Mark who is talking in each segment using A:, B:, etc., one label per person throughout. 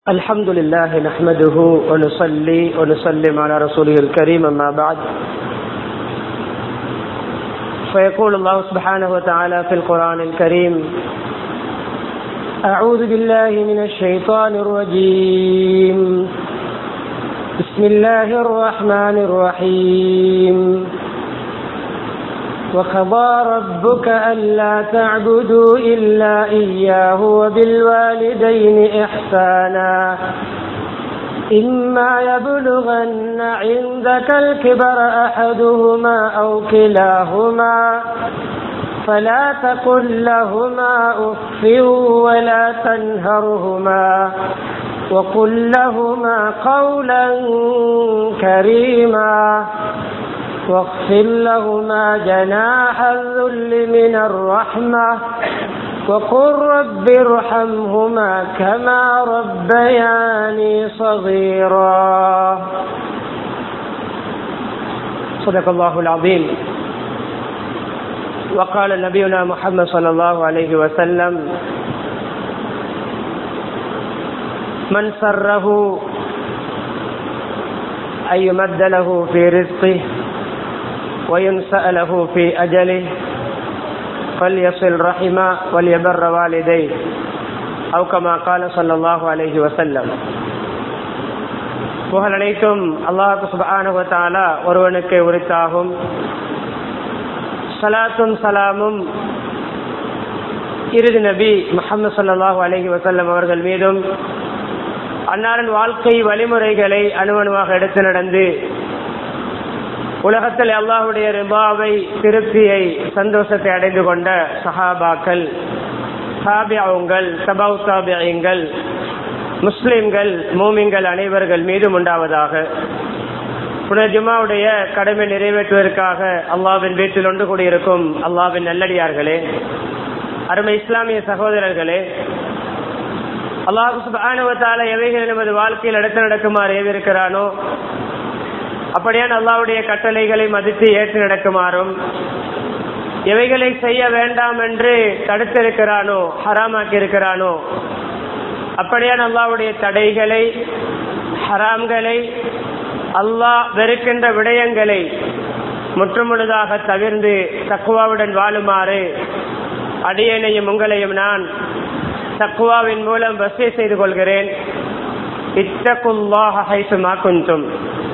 A: الحمد لله نحمده ونصلي ونسلم على رسوله الكريم أما بعد فيقول الله سبحانه وتعالى في القرآن الكريم أعوذ بالله من الشيطان الرجيم بسم الله الرحمن الرحيم وقضى ربك ألا تعبدوا إلا إياه وبالوالدين إحسانا إما يبلغن عندك الكبر أحدهما أو كلاهما فلا تقل لهما أف ولا تنهرهما وقل لهما قولا كريما واغفر لهما جناح الذل من الرحمة وقل رب ارحمهما كما ربياني صغيرا صدق الله العظيم وقال نبينا محمد صلى الله عليه وسلم من سره أن يمد له في رزقه وينسأ له في أجله فليصل رحمه وليبر والديه أو كما قال صلى الله عليه وسلم புகழ் அனைத்தும் அல்லாஹு சுபானுவத்தாலா ஒருவனுக்கு உரித்தாகும் சலாத்தும் சலாமும் இறுதி நபி முகமது சல்லாஹூ அலஹி வசல்லம் அவர்கள் மீதும் அன்னாரின் வாழ்க்கை வழிமுறைகளை அணுவணுவாக எடுத்து நடந்து உலகத்தில் அல்லாஹுடைய ரிபாவை திருப்தியை சந்தோஷத்தை அடைந்து கொண்ட சஹாபாக்கள் சாபியாவுங்கள் சபாவ் சாபியங்கள் முஸ்லிம்கள் மூமிங்கள் அனைவர்கள் மீதும் உண்டாவதாக புனர் ஜுமாவுடைய கடமை நிறைவேற்றுவதற்காக அல்லாவின் வீட்டில் ஒன்று கூடியிருக்கும் அல்லாவின் நல்லடியார்களே அருமை இஸ்லாமிய சகோதரர்களே அல்லாஹு சுபானுவத்தால எவைகள் நமது வாழ்க்கையில் எடுத்து நடக்குமாறு ஏவிருக்கிறானோ அப்படியான அல்லாவுடைய கட்டளைகளை மதித்து ஏற்று நடக்குமாறும் எவைகளை செய்ய வேண்டாம் என்று தடுத்திருக்கிறானோ ஹராமாக்கி இருக்கிறானோ அப்படியான அல்லாவுடைய தடைகளை ஹராம்களை அல்லாஹ் வெறுக்கின்ற விடயங்களை முற்றுமுழுதாக தவிர்ந்து தக்குவாவுடன் வாழுமாறு அடியனையும் உங்களையும் நான் தக்குவாவின் மூலம் வசதி செய்து கொள்கிறேன் இத்தகுல்லாஹ ஹைசுமா குந்தும்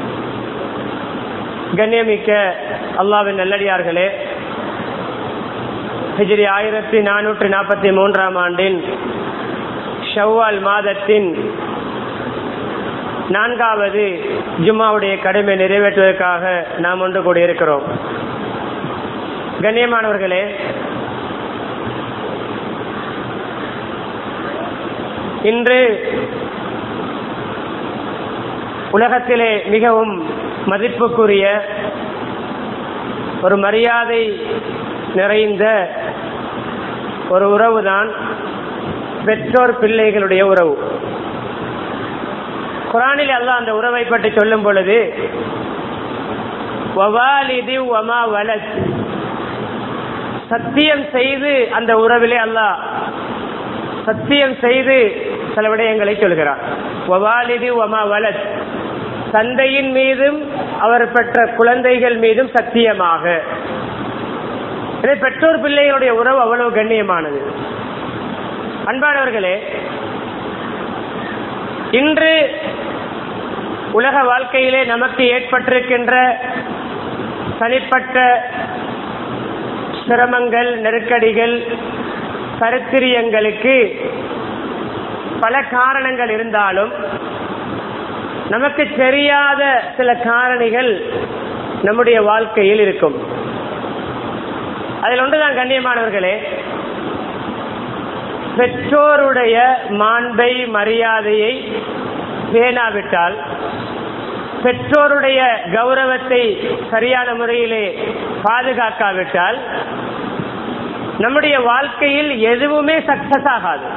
A: கண்ணியமிக்க அல்லாவின் நல்லடியார்களே ஹிஜ்ரி ஆயிரத்தி நானூற்றி நாற்பத்தி மூன்றாம் ஆண்டின் ஷவ்வால் மாதத்தின் நான்காவது ஜும்மாவுடைய கடமை நிறைவேற்றுவதற்காக நாம் ஒன்று கூடியிருக்கிறோம் கண்ணியமானவர்களே இன்று உலகத்திலே மிகவும் மதிப்புக்குரிய ஒரு மரியாதை நிறைந்த ஒரு உறவு தான் பெற்றோர் பிள்ளைகளுடைய உறவு குரானில் அல்ல அந்த உறவை பற்றி சொல்லும் பொழுது சத்தியம் செய்து அந்த உறவிலே அல்ல சத்தியம் செய்து சில விடயங்களை சொல்கிறார் வவாலிதி ஒமா வலத் தந்தையின் மீதும் அவர் பெற்ற குழந்தைகள் மீதும் சத்தியமாக பெற்றோர் பிள்ளைகளுடைய உறவு அவ்வளவு கண்ணியமானது அன்பானவர்களே இன்று உலக வாழ்க்கையிலே நமக்கு ஏற்பட்டிருக்கின்ற தனிப்பட்ட சிரமங்கள் நெருக்கடிகள் கருத்திரியங்களுக்கு பல காரணங்கள் இருந்தாலும் நமக்கு தெரியாத சில காரணிகள் நம்முடைய வாழ்க்கையில் இருக்கும் அதில் ஒன்றுதான் கண்ணியமானவர்களே பெற்றோருடைய மாண்பை மரியாதையை பேணாவிட்டால் பெற்றோருடைய கௌரவத்தை சரியான முறையிலே பாதுகாக்காவிட்டால் நம்முடைய வாழ்க்கையில் எதுவுமே சக்சஸ் ஆகாது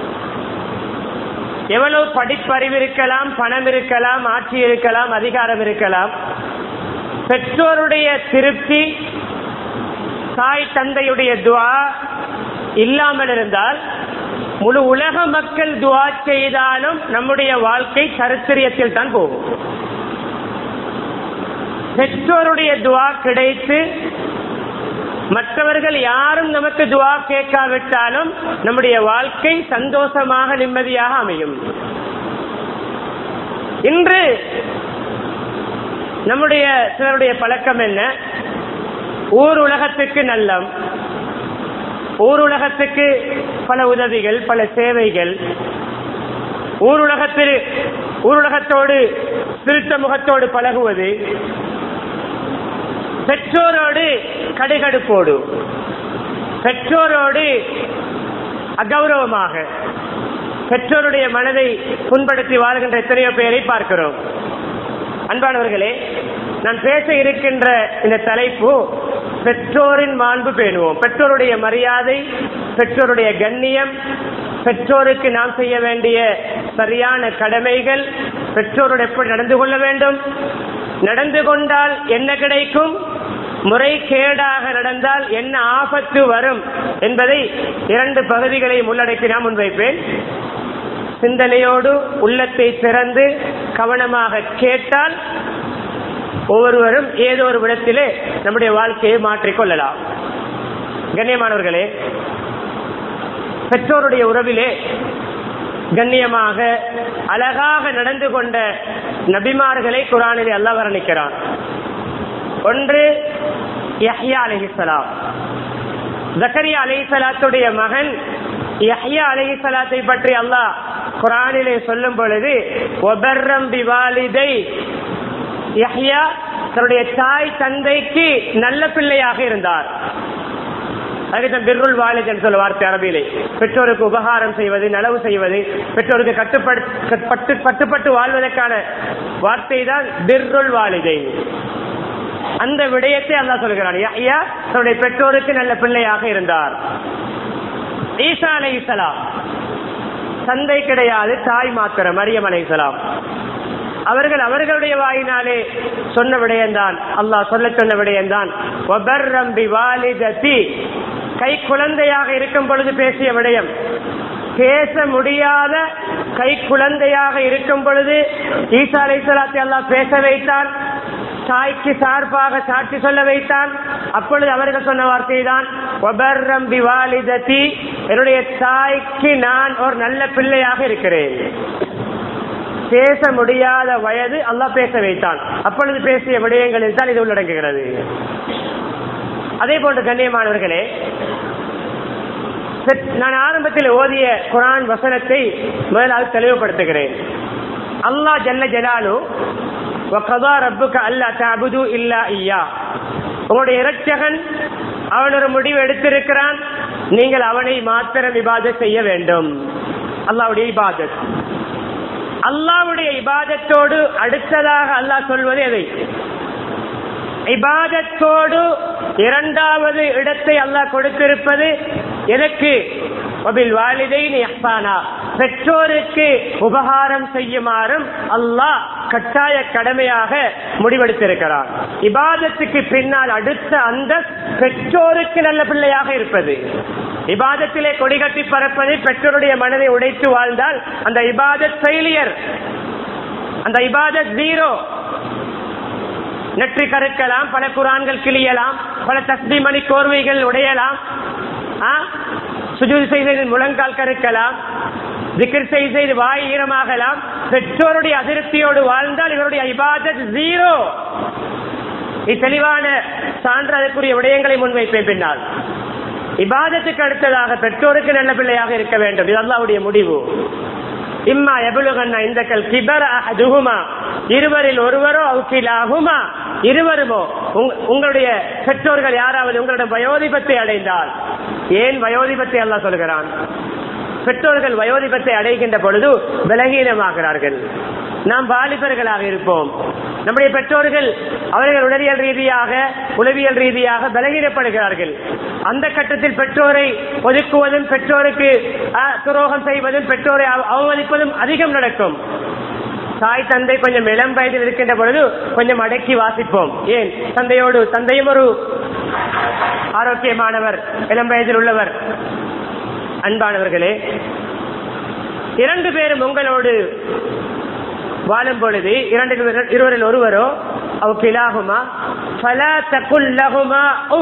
A: எவ்வளவு படிப்பறிவு இருக்கலாம் பணம் இருக்கலாம் ஆட்சி இருக்கலாம் அதிகாரம் இருக்கலாம் பெற்றோருடைய திருப்தி தாய் தந்தையுடைய துவா இல்லாமல் இருந்தால் முழு உலக மக்கள் துவா செய்தாலும் நம்முடைய வாழ்க்கை சரித்திரியத்தில் தான் போகும் பெற்றோருடைய துவா கிடைத்து மற்றவர்கள் யாரும் நமக்கு துவா கேட்காவிட்டாலும் நம்முடைய வாழ்க்கை சந்தோஷமாக நிம்மதியாக அமையும் இன்று நம்முடைய சிலருடைய பழக்கம் என்ன ஊர் உலகத்துக்கு நல்லம் ஊர் உலகத்துக்கு பல உதவிகள் பல சேவைகள் ஊர் உலகத்தில் ஊருலகத்தோடு திருத்த முகத்தோடு பழகுவது பெற்றோரோடு கடுகடுப்போடு பெற்றோரோடு அகௌரவமாக பெற்றோருடைய மனதை புண்படுத்தி வாழ்கின்ற எத்தனையோ பேரை பார்க்கிறோம் அன்பானவர்களே நான் பேச இருக்கின்ற இந்த தலைப்பு பெற்றோரின் மாண்பு பேணுவோம் பெற்றோருடைய மரியாதை பெற்றோருடைய கண்ணியம் பெற்றோருக்கு நாம் செய்ய வேண்டிய சரியான கடமைகள் பெற்றோரோடு எப்படி நடந்து கொள்ள வேண்டும் நடந்து கொண்டால் என்ன கிடைக்கும் முறைகேடாக நடந்தால் என்ன ஆபத்து வரும் என்பதை இரண்டு பகுதிகளை உள்ளடக்கி நான் முன்வைப்பேன் சிந்தனையோடு உள்ளத்தை திறந்து கவனமாக கேட்டால் ஒவ்வொருவரும் ஏதோ ஒரு விடத்திலே நம்முடைய வாழ்க்கையை மாற்றிக்கொள்ளலாம் கண்ணியமானவர்களே பெற்றோருடைய உறவிலே கண்ணியமாக அழகாக நடந்து கொண்ட நபிமார்களை குரானிலே அல்லாஹ் வர்ணிக்கிறான் ஒன்று யஹ்யா அலைஹிஸ்ஸலாம் ஜக்கரியா அலைஹிஸ்ஸலாத்துடைய மகன் யஹ்யா அலைஹிஸ்ஸலாத்தை பற்றி அல்லாஹ் குரானிலே சொல்லும் பொழுது ஒபர்ரம் பிவாலிதை யஹ்யா தன்னுடைய தாய் தந்தைக்கு நல்ல பிள்ளையாக இருந்தார் அதுக்கு பிர்ருல் வாலிதன் சொல்ல வார்த்தை அரபியிலே பெற்றோருக்கு உபகாரம் செய்வது நலவு செய்வது பெற்றோருக்கு கட்டுப்பட்டு கட்டுப்பட்டு வாழ்வதற்கான வார்த்தை தான் பிர்ருல் வாலிதை அந்த விடயத்தை அல்லா சொல்கிறான் ஐயா தன்னுடைய பெற்றோருக்கு நல்ல பிள்ளையாக இருந்தார் ஈசா அலை இஸ்லாம் தந்தை கிடையாது தாய் மாத்திரம் மரியம் அலை இஸ்லாம் அவர்கள் அவர்களுடைய வாயினாலே சொன்ன விடயம்தான் அல்லாஹ் சொல்ல சொன்ன விடயம்தான் கை குழந்தையாக இருக்கும் பொழுது பேசிய விடயம் பேச முடியாத கை குழந்தையாக இருக்கும் பொழுது ஈசா அலை சலாத்தை அல்லாஹ் பேச வைத்தான் தாய்க்கு சார்பாக சாட்சி சொல்ல வைத்தான் அப்பொழுது அவர்கள் சொன்ன வார்த்தை தான் என்னுடைய தாய்க்கு நான் ஒரு நல்ல பிள்ளையாக இருக்கிறேன் பேச முடியாத வயது அல்லாஹ் பேச வைத்தான் அப்பொழுது பேசிய விடயங்களில் தான் இது உள்ளடங்குகிறது அதே போன்று கண்ணியமானவர்களே நான் ஆரம்பத்தில் ஓதிய குரான் வசனத்தை முதலாவது தெளிவுபடுத்துகிறேன் அல்லாஹ் ஜல்ல ஜலாலு வகதா ரப்புக அல்லா தஅபுது இல்லா ஐயா உங்களுடைய இரட்சகன் அவன் ஒரு முடிவு எடுத்திருக்கிறான் நீங்கள் அவனை மாத்திரம் இபாதத் செய்ய வேண்டும் அல்லாவுடைய இபாதத் அல்லாவுடைய இபாதத்தோடு அடுத்ததாக அல்லாஹ் சொல்வது எதை இபாதத்தோடு இரண்டாவது இடத்தை அல்லாஹ் கொடுத்திருப்பது எதற்கு பெற்றோருக்கு உபகாரம் செய்யுமாறும் அல்லாஹ் கட்டாய கடமையாக முடிவெடுத்திருக்கிறான் இபாதத்துக்கு பின்னால் அடுத்த அந்த பெற்றோருக்கு நல்ல பிள்ளையாக இருப்பது இபாதத்திலே கொடிகட்டி பறப்பது பெற்றோருடைய மனதை உடைத்து வாழ்ந்தால் அந்த இபாதத் ஃபெயிலியர் அந்த இபாதத் ஜீரோ நெற்றி கருக்கலாம் பல குரான்கள் கிளியலாம் பல தஸ்பி மணி கோர்வைகள் உடையலாம் சுஜூதி செய்து முழங்கால் கருக்கலாம் திக்கர் செய்து வாய் ஈரமாகலாம் பெற்றோருடைய அதிருப்தியோடு வாழ்ந்தால் இவருடைய இபாதத் ஜீரோ தெளிவான சான்று அதற்குரிய விடயங்களை முன்வைப்பேன் பின்னால் இபாதத்துக்கு அடுத்ததாக பெற்றோருக்கு நல்ல பிள்ளையாக இருக்க வேண்டும் இது அல்லாவுடைய முடிவு இம்மா எபுலுகன்னா இந்த கல் கிபர் அஹதுகுமா இருவரில் ஒருவரோ அவுக்கிலாகுமா இருவருமோ உங்களுடைய பெற்றோர்கள் யாராவது உங்களுடைய வயோதிபத்தை அடைந்தால் ஏன் வயோதிபத்தை அல்லா சொல்கிறான் பெற்றோர்கள் வயோதிபத்தை அடைகின்ற பொழுது பலகீனமாகிறார்கள் நாம் வாலிபர்களாக இருப்போம் நம்முடைய பெற்றோர்கள் அவர்கள் உடலியல் ரீதியாக உளவியல் ரீதியாக பலகீனப்படுகிறார்கள் அந்த கட்டத்தில் பெற்றோரை ஒதுக்குவதும் பெற்றோருக்கு துரோகம் செய்வதும் பெற்றோரை அவமதிப்பதும் அதிகம் நடக்கும் தாய் தந்தை கொஞ்சம் இளம் வயதில் இருக்கின்ற பொழுது கொஞ்சம் அடக்கி வாசிப்போம் ஏன் தந்தையோடு தந்தையும் ஒரு ஆரோக்கியமானவர் இளம் வயதில் உள்ளவர் அன்பானவர்களே இரண்டு பேரும் உங்களோடு வாழும் பொழுது இரண்டு இருவரில் ஒருவரோ அவ கிலாகுமா பல தகுல்லகுமா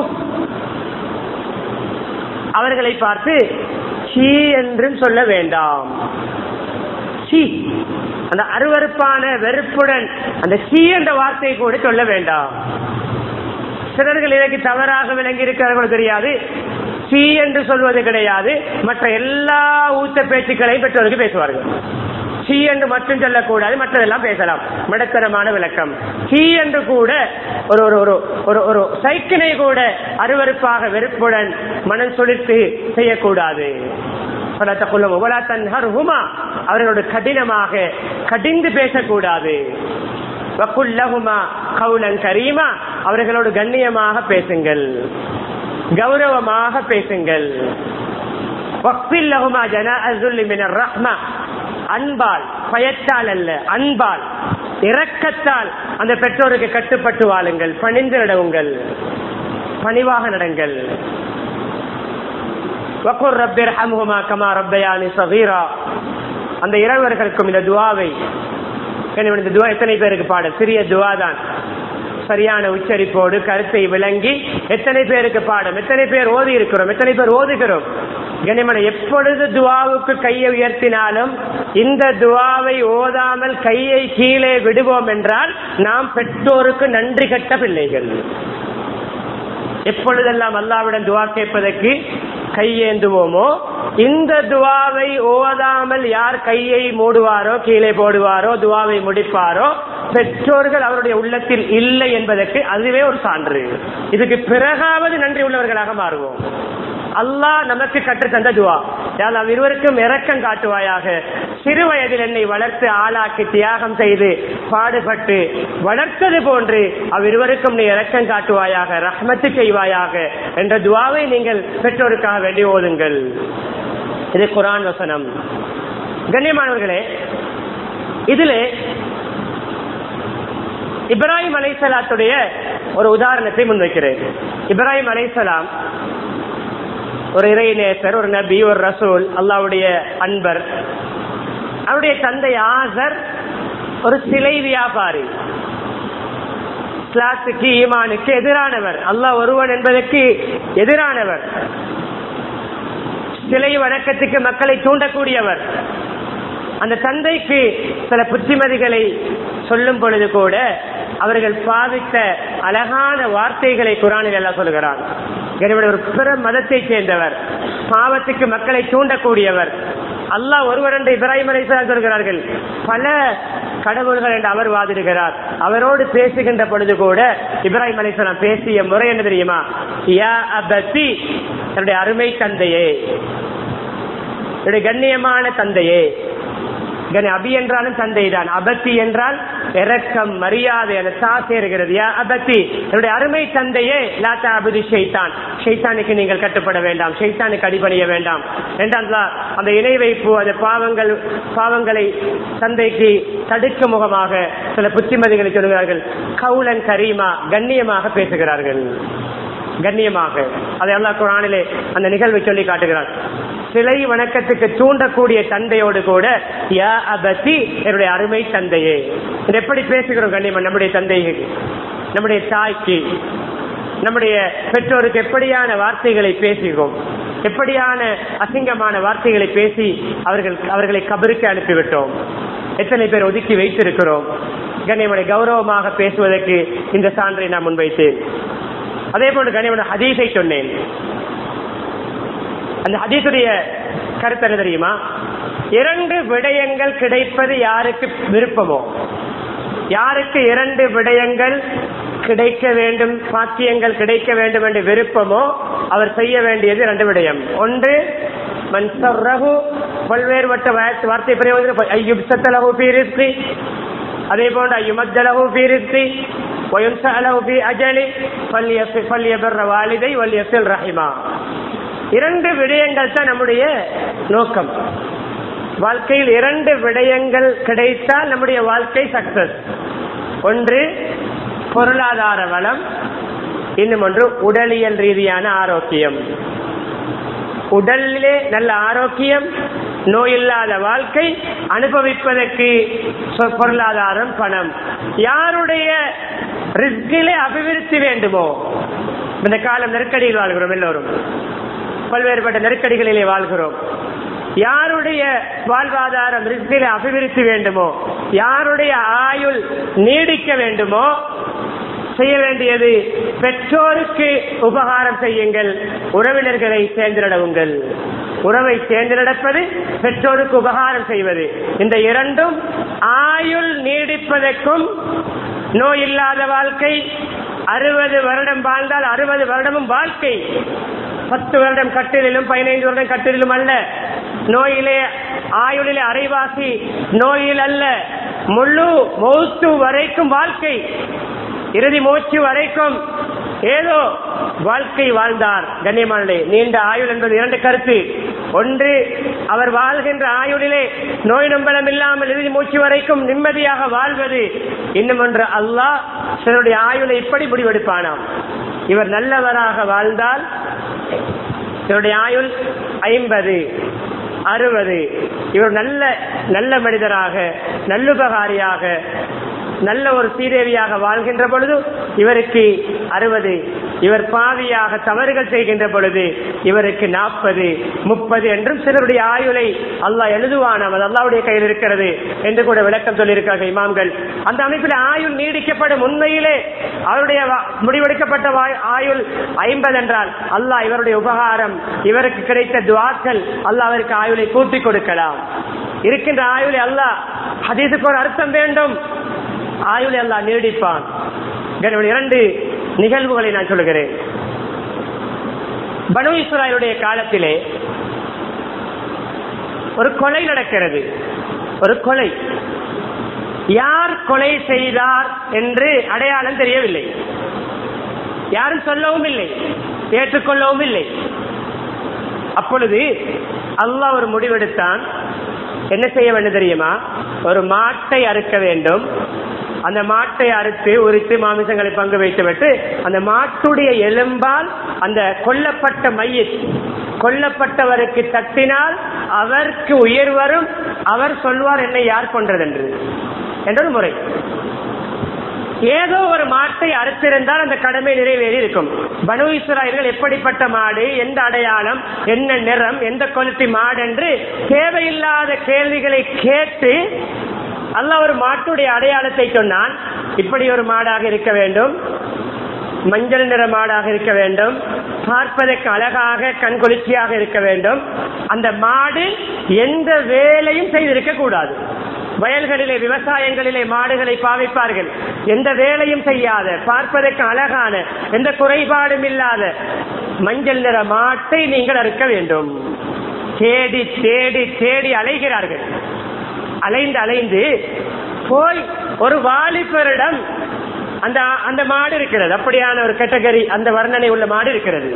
A: அவர்களை பார்த்து ஷீ என்றும் சொல்ல வேண்டாம் ஷீ அந்த அருவருப்பான வெறுப்புடன் அந்த ஷீ என்ற வார்த்தையை கூட சொல்ல வேண்டாம் சிலர்கள் இதற்கு தவறாக விளங்கி இருக்கிறார்களோ தெரியாது சி என்று சொல்வது கிடையாது மற்ற எல்லா ஊத்த பேச்சுக்களையும் பெற்றோருக்கு பேசுவார்கள் சி என்று மட்டும் சொல்லக்கூடாது மற்றதெல்லாம் பேசலாம் மடத்தரமான விளக்கம் சி என்று கூட ஒரு ஒரு ஒரு ஒரு ஒரு சைக்கிளை கூட அருவருப்பாக வெறுப்புடன் மனம் சொலித்து செய்யக்கூடாது அவர்களோடு கடினமாக கடிந்து பேசக்கூடாது கரீமா அவர்களோடு கண்ணியமாக பேசுங்கள் கௌரவமாக பேசுங்கள் அன்பால் பயத்தால் அல்ல அன்பால் இரக்கத்தால் அந்த பெற்றோருக்கு கட்டுப்பட்டு வாழுங்கள் பணிந்து நடவுங்கள் பணிவாக நடங்கள் அந்த இரவர்களுக்கும் இந்த துவாவை இந்த துவா எத்தனை பேருக்கு பாட சிறிய துவா தான் சரியான உச்சரிப்போடு கருத்தை விளங்கி எத்தனை பேருக்கு பாடம் எத்தனை பேர் ஓதி இருக்கிறோம் எத்தனை பேர் ஓதுகிறோம் கனிமனை எப்பொழுது துவாவுக்கு கையை உயர்த்தினாலும் இந்த துவாவை ஓதாமல் கையை கீழே விடுவோம் என்றால் நாம் பெற்றோருக்கு நன்றி கட்ட பிள்ளைகள் எப்பொழுதெல்லாம் அல்லாவிடம் துவா கேட்பதற்கு கையேந்துவோமோ இந்த துவாவை ஓதாமல் யார் கையை மூடுவாரோ கீழே போடுவாரோ துவாவை முடிப்பாரோ பெற்றோர்கள் அவருடைய உள்ளத்தில் இல்லை என்பதற்கு அதுவே ஒரு சான்று இதுக்கு பிறகாவது நன்றி உள்ளவர்களாக மாறுவோம் அல்லாஹ் நமக்கு கற்று தந்த துவா யால் அவ்விருவருக்கும் இரக்கம் காட்டுவாயாக சிறு வயதில் என்னை வளர்த்து ஆளாக்கி தியாகம் செய்து பாடுபட்டு வளர்த்தது போன்று அவ்விருவருக்கும் நீ இரக்கம் காட்டுவாயாக ரஹ்மத்து செய்வாயாக என்ற துவாவை நீங்கள் பெற்றோருக்காக வேண்டி ஓதுங்கள் இது குரான் வசனம் கண்ணியமானவர்களே இதிலே இப்ராஹிம் அலைசலாத்துடைய ஒரு உதாரணத்தை முன்வைக்கிறேன் இப்ராஹிம் அலைசலாம் ஒரு இறைநேசர் ஒரு நபி ஒரு ரசூல் அல்லாவுடைய அன்பர் அவருடைய தந்தை ஆசர் ஒரு சிலை வியாபாரி இஸ்லாத்துக்கு ஈமானுக்கு எதிரானவர் அல்லாஹ் ஒருவன் என்பதற்கு எதிரானவர் சிலை வணக்கத்துக்கு மக்களை தூண்டக்கூடியவர் அந்த தந்தைக்கு சில புத்திமதிகளை சொல்லும் பொழுது கூட அவர்கள் பாவித்த அழகான வார்த்தைகளை குரானில் எல்லாம் சொல்கிறார் எனவே ஒரு பிற மதத்தை சேர்ந்தவர் பாவத்துக்கு மக்களை தூண்டக்கூடியவர் அல்லாஹ் ஒருவர் என்று இப்ராஹிம் அலிஸ்லாம் சொல்கிறார்கள் பல கடவுள்கள் என்று அவர் வாதிடுகிறார் அவரோடு பேசுகின்ற பொழுது கூட இப்ராஹிம் அலிஸ்லாம் பேசிய முறை என்ன தெரியுமா யா அபத்தி என்னுடைய அருமை தந்தையே என்னுடைய கண்ணியமான தந்தையே அபி என்றாலும் தந்தை தான் அபத்தி என்றால் இரக்கம் மரியாதை அந்த சா சேருகிறது யா அபத்தி என்னுடைய அருமை தந்தையே லாத்தா அபுதி ஷெய்தான் ஷெய்தானுக்கு நீங்கள் கட்டுப்பட வேண்டாம் ஷெய்தானுக்கு அடிபணிய வேண்டாம் என்றால் அந்த இணை வைப்பு அந்த பாவங்கள் பாவங்களை தந்தைக்கு தடுக்கும் முகமாக சில புத்திமதிகளை சொல்கிறார்கள் கவுலன் கரீமா கண்ணியமாக பேசுகிறார்கள் கண்ணியமாக அதை அல்லா குரானிலே அந்த நிகழ்வை சொல்லி காட்டுகிறார் சிலை வணக்கத்துக்கு தூண்டக்கூடிய தந்தையோடு கூட யா அபத்தி என்னுடைய அருமை தந்தையே இது எப்படி பேசுகிறோம் கண்ணியமா நம்முடைய தந்தைக்கு நம்முடைய தாய்க்கு நம்முடைய பெற்றோருக்கு எப்படியான வார்த்தைகளை பேசுகிறோம் எப்படியான அசிங்கமான வார்த்தைகளை பேசி அவர்கள் அவர்களை கபருக்கு அனுப்பிவிட்டோம் எத்தனை பேர் ஒதுக்கி வைத்திருக்கிறோம் கண்ணியமனை கௌரவமாக பேசுவதற்கு இந்த சான்றை நான் முன்வைத்தேன் அதே போன்று கனிமன ஹதீஸை சொன்னேன் அந்த ஹதீஸுடைய கருத்து என்ன தெரியுமா இரண்டு விடயங்கள் கிடைப்பது யாருக்கு விருப்பமோ யாருக்கு இரண்டு விடயங்கள் கிடைக்க வேண்டும் பாக்கியங்கள் கிடைக்க வேண்டும் என்று விருப்பமோ அவர் செய்ய வேண்டியது இரண்டு விடயம் ஒன்று மன்சர்ரகு பல்வேறுபட்ட வார்த்தை பிரயோஜனம் அதே போன்று ஐயுமத்தலகு பீரித்தி وينسأله في أجل فليبر والدي وليصل رحمه இரண்டு விடயங்கள் தான் நம்முடைய நோக்கம் வாழ்க்கையில் இரண்டு விடயங்கள் கிடைத்தால் நம்முடைய வாழ்க்கை சக்சஸ் ஒன்று பொருளாதார வளம் இன்னும் ஒன்று உடலியல் ரீதியான ஆரோக்கியம் உடலிலே நல்ல ஆரோக்கியம் நோயில்லாத வாழ்க்கை அனுபவிப்பதற்கு சொ- பொருளாதாரம் பணம் யாருடைய ரிஸ்கிலே அபிவிருத்தி வேண்டுமோ இந்த காலம் நெருக்கடியில் வாழ்கிறோம் எல்லோரும் பல்வேறுபட்ட நெருக்கடிகளிலே வாழ்கிறோம் யாருடைய வாழ்வாதாரம் ரிஸ்கிலே அபிவிருத்தி வேண்டுமோ யாருடைய ஆயுள் நீடிக்க வேண்டுமோ செய்ய வேண்டியது பெற்றோருக்கு உபகாரம் செய்யுங்கள் உறவினர்களை தேர்ந்தெடுங்கள் உறவை தேர்ந்தெடுப்பது பெற்றோருக்கு உபகாரம் செய்வது இந்த இரண்டும் ஆயுள் நீடிப்பதற்கும் நோய் இல்லாத வாழ்க்கை அறுபது வருடம் வாழ்ந்தால் அறுபது வருடமும் வாழ்க்கை பத்து வருடம் கட்டிலும் பதினைந்து வருடம் கட்டிலும் அல்ல நோயிலே ஆயுளிலே அரைவாசி நோயில் அல்ல முழு மௌத்து வரைக்கும் வாழ்க்கை இறுதி மூச்சு வரைக்கும் ஏதோ வாழ்க்கை வாழ்ந்தார் கண்ணியமானே நீண்ட ஆயுள் என்பது இரண்டு கருத்து ஒன்று அவர் வாழ்கின்ற ஆயுளிலே நோய் நம்பலம் இல்லாமல் இறுதி மூச்சு வரைக்கும் நிம்மதியாக வாழ்வது இன்னும் ஒன்று அல்லாஹ் சிலருடைய ஆயுளை இப்படி முடிவெடுப்பானாம் இவர் நல்லவராக வாழ்ந்தால் இவருடைய ஆயுள் ஐம்பது அறுபது இவர் நல்ல நல்ல மனிதராக நல்லுபகாரியாக நல்ல ஒரு சீதேவியாக வாழ்கின்ற பொழுது இவருக்கு அறுபது இவர் பாவியாக தவறுகள் செய்கின்ற பொழுது இவருக்கு நாற்பது முப்பது என்றும் சிலருடைய ஆயுளை அல்லாஹ் எழுதுவானாம் அது அல்லாவுடைய கையில் இருக்கிறது என்று கூட விளக்கம் சொல்லியிருக்கிறார்கள் இமாம்கள் அந்த அமைப்பில் ஆயுள் நீடிக்கப்படும் உண்மையிலே அவருடைய வா- முடிவெடுக்கப்பட்ட வா- ஆயுள் ஐம்பது என்றால் அல்லாஹ் இவருடைய உபகாரம் இவருக்கு கிடைத்த துவாக்கள் அல்லாஹ் அவருக்கு ஆயுளை கூட்டிக் கொடுக்கலாம் இருக்கின்ற ஆயுளை அல்லாஹ் ஹதீஸுக்கு ஒரு அர்த்தம் வேண்டும் ஆயுளை அல்லாஹ் நீடிப்பான் இதனுடைய இரண்டு நிகழ்வுகளை நான் சொல்லுகிறேன் பனு இஸ்ராயலுடைய காலத்திலே ஒரு கொலை நடக்கிறது ஒரு கொலை யார் கொலை செய்தார் என்று அடையாளம் தெரியவில்லை யாரும் சொல்லவும் இல்லை ஏற்றுக்கொள்ளவும் இல்லை அப்பொழுது அல்லாஹ் ஒரு முடிவெடுத்தான் என்ன செய்ய வேண்டும் தெரியுமா ஒரு மாட்டை அறுக்க வேண்டும் அந்த மாட்டை அறுத்து உரித்து மாமிசங்களை பங்கு வைத்துவிட்டு அந்த மாட்டுடைய எலும்பால் அந்த கொல்லப்பட்ட மையத் கொல்லப்பட்டவருக்கு தட்டினால் அவருக்கு உயிர் வரும் அவர் சொல்வார் என்னை யார் கொன்றதென்று என்றொரு முறை ஏதோ ஒரு மாட்டை அறுத்திருந்தால் அந்த கடமை நிறைவேறி இருக்கும் பனு இஸ்ராயல்கள் எப்படிப்பட்ட மாடு எந்த அடையாளம் என்ன நிறம் எந்த குவாலிட்டி மாடு என்று தேவையில்லாத கேள்விகளை கேட்டு அல்லாஹ் ஒரு மாட்டுடைய அடையாளத்தை சொன்னான் இப்படி ஒரு மாடாக இருக்க வேண்டும் மஞ்சள் நிற மாடாக இருக்க வேண்டும் பார்ப்பதற்கு அழகாக கண்குளிர்ச்சியாக இருக்க வேண்டும் அந்த மாடு எந்த வேலையும் செய்திருக்க கூடாது வயல்களிலே விவசாயங்களிலே மாடுகளை பாவிப்பார்கள் எந்த வேலையும் செய்யாத பார்ப்பதற்கு அழகான எந்த குறைபாடும் இல்லாத மஞ்சள் நிற மாட்டை நீங்கள் அறுக்க வேண்டும் தேடி தேடி தேடி அலைகிறார்கள் அலைந்து அலைந்து போய் ஒரு வாலிபரிடம் அந்த அந்த மாடு இருக்கிறது அப்படியான ஒரு கேட்டகரி அந்த வர்ணனை உள்ள மாடு இருக்கிறது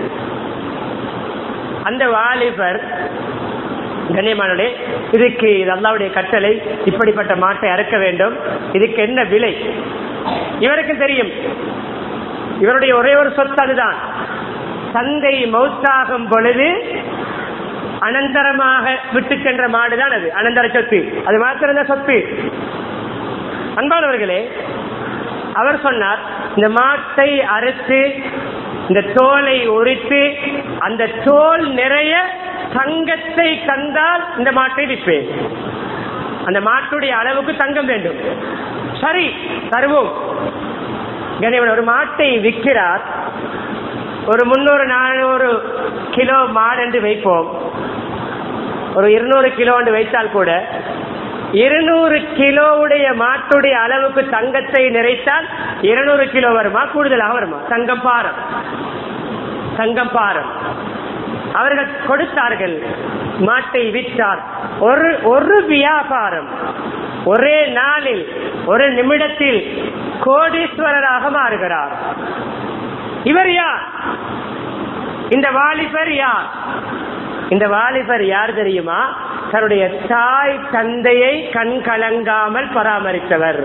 A: அந்த வாலிபர் கண்ணியமானே இதுக்கு இது அல்லாவுடைய கட்டளை இப்படிப்பட்ட மாட்டை அறுக்க வேண்டும் இதுக்கு என்ன விலை இவருக்கு தெரியும் இவருடைய ஒரே ஒரு சொத்து அதுதான் தந்தை மௌத்தாகும் பொழுது அனந்தரமாக விட்டு சென்ற மாடுதான் அது அனந்தர சொத்து அது மாத்திரம் சொத்து அன்பானவர்களே அவர் சொன்னார் இந்த மாட்டை அறுத்து இந்த தோலை உரித்து அந்த தோல் நிறைய தங்கத்தை தந்தால் இந்த மாட்டை விற்பேன் அந்த மாட்டுடைய அளவுக்கு தங்கம் வேண்டும் சரி தருவோம் கணேவன் ஒரு மாட்டை விற்கிறார் ஒரு முன்னூறு நானூறு கிலோ மாடு என்று வைப்போம் ஒரு இருநூறு கிலோ என்று வைத்தால் கூட இருநூறு கிலோவுடைய மாட்டுடைய அளவுக்கு தங்கத்தை நிறைத்தால் இருநூறு கிலோ வருமா கூடுதலாக வருமா தங்கம் பாரம் தங்கம் பாரம் அவர்கள் கொடுத்தார்கள் மாட்டை விற்றார் ஒரு ஒரு வியாபாரம் ஒரே நாளில் ஒரு நிமிடத்தில் கோடீஸ்வரராக மாறுகிறார் இவர் யார் இந்த வாலிபர் யார் இந்த வாலிபர் யார் தெரியுமா தன்னுடைய தாய் தந்தையை கண் கலங்காமல் பராமரித்தவர்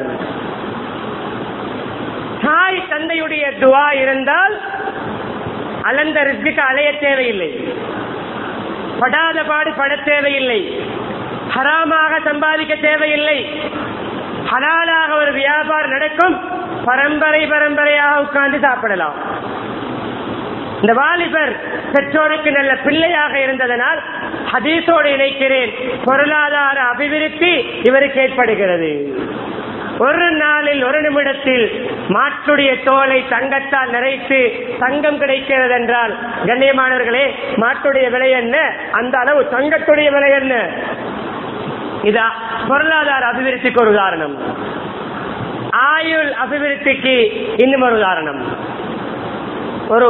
A: தாய் தந்தையுடைய துவா இருந்தால் அலந்த ரிஸ்க்கு அலைய தேவையில்லை படாத பாடு பட தேவையில்லை ஹராமாக சம்பாதிக்க தேவையில்லை ஹலாலாக ஒரு வியாபாரம் நடக்கும் பரம்பரை பரம்பரையாக உட்கார்ந்து சாப்பிடலாம் இந்த வாலிபர் பெற்றோருக்கு நல்ல பிள்ளையாக இருந்ததனால் ஹதீஸோடு இணைக்கிறேன் பொருளாதார அபிவிருத்தி இவருக்கு ஏற்படுகிறது ஒரு நாளில் ஒரு நிமிடத்தில் மாட்டுடைய தோலை தங்கத்தால் நிறைத்து தங்கம் கிடைக்கிறது என்றால் கண்ணியமானவர்களே மாட்டுடைய விலை என்ன அந்த அளவு தங்கத்துடைய விலை என்ன இதா பொருளாதார அபிவிருத்திக்கு ஒரு உதாரணம் ஆயுள் அபிவிருத்திக்கு இன்னும் ஒரு உதாரணம் ஒரு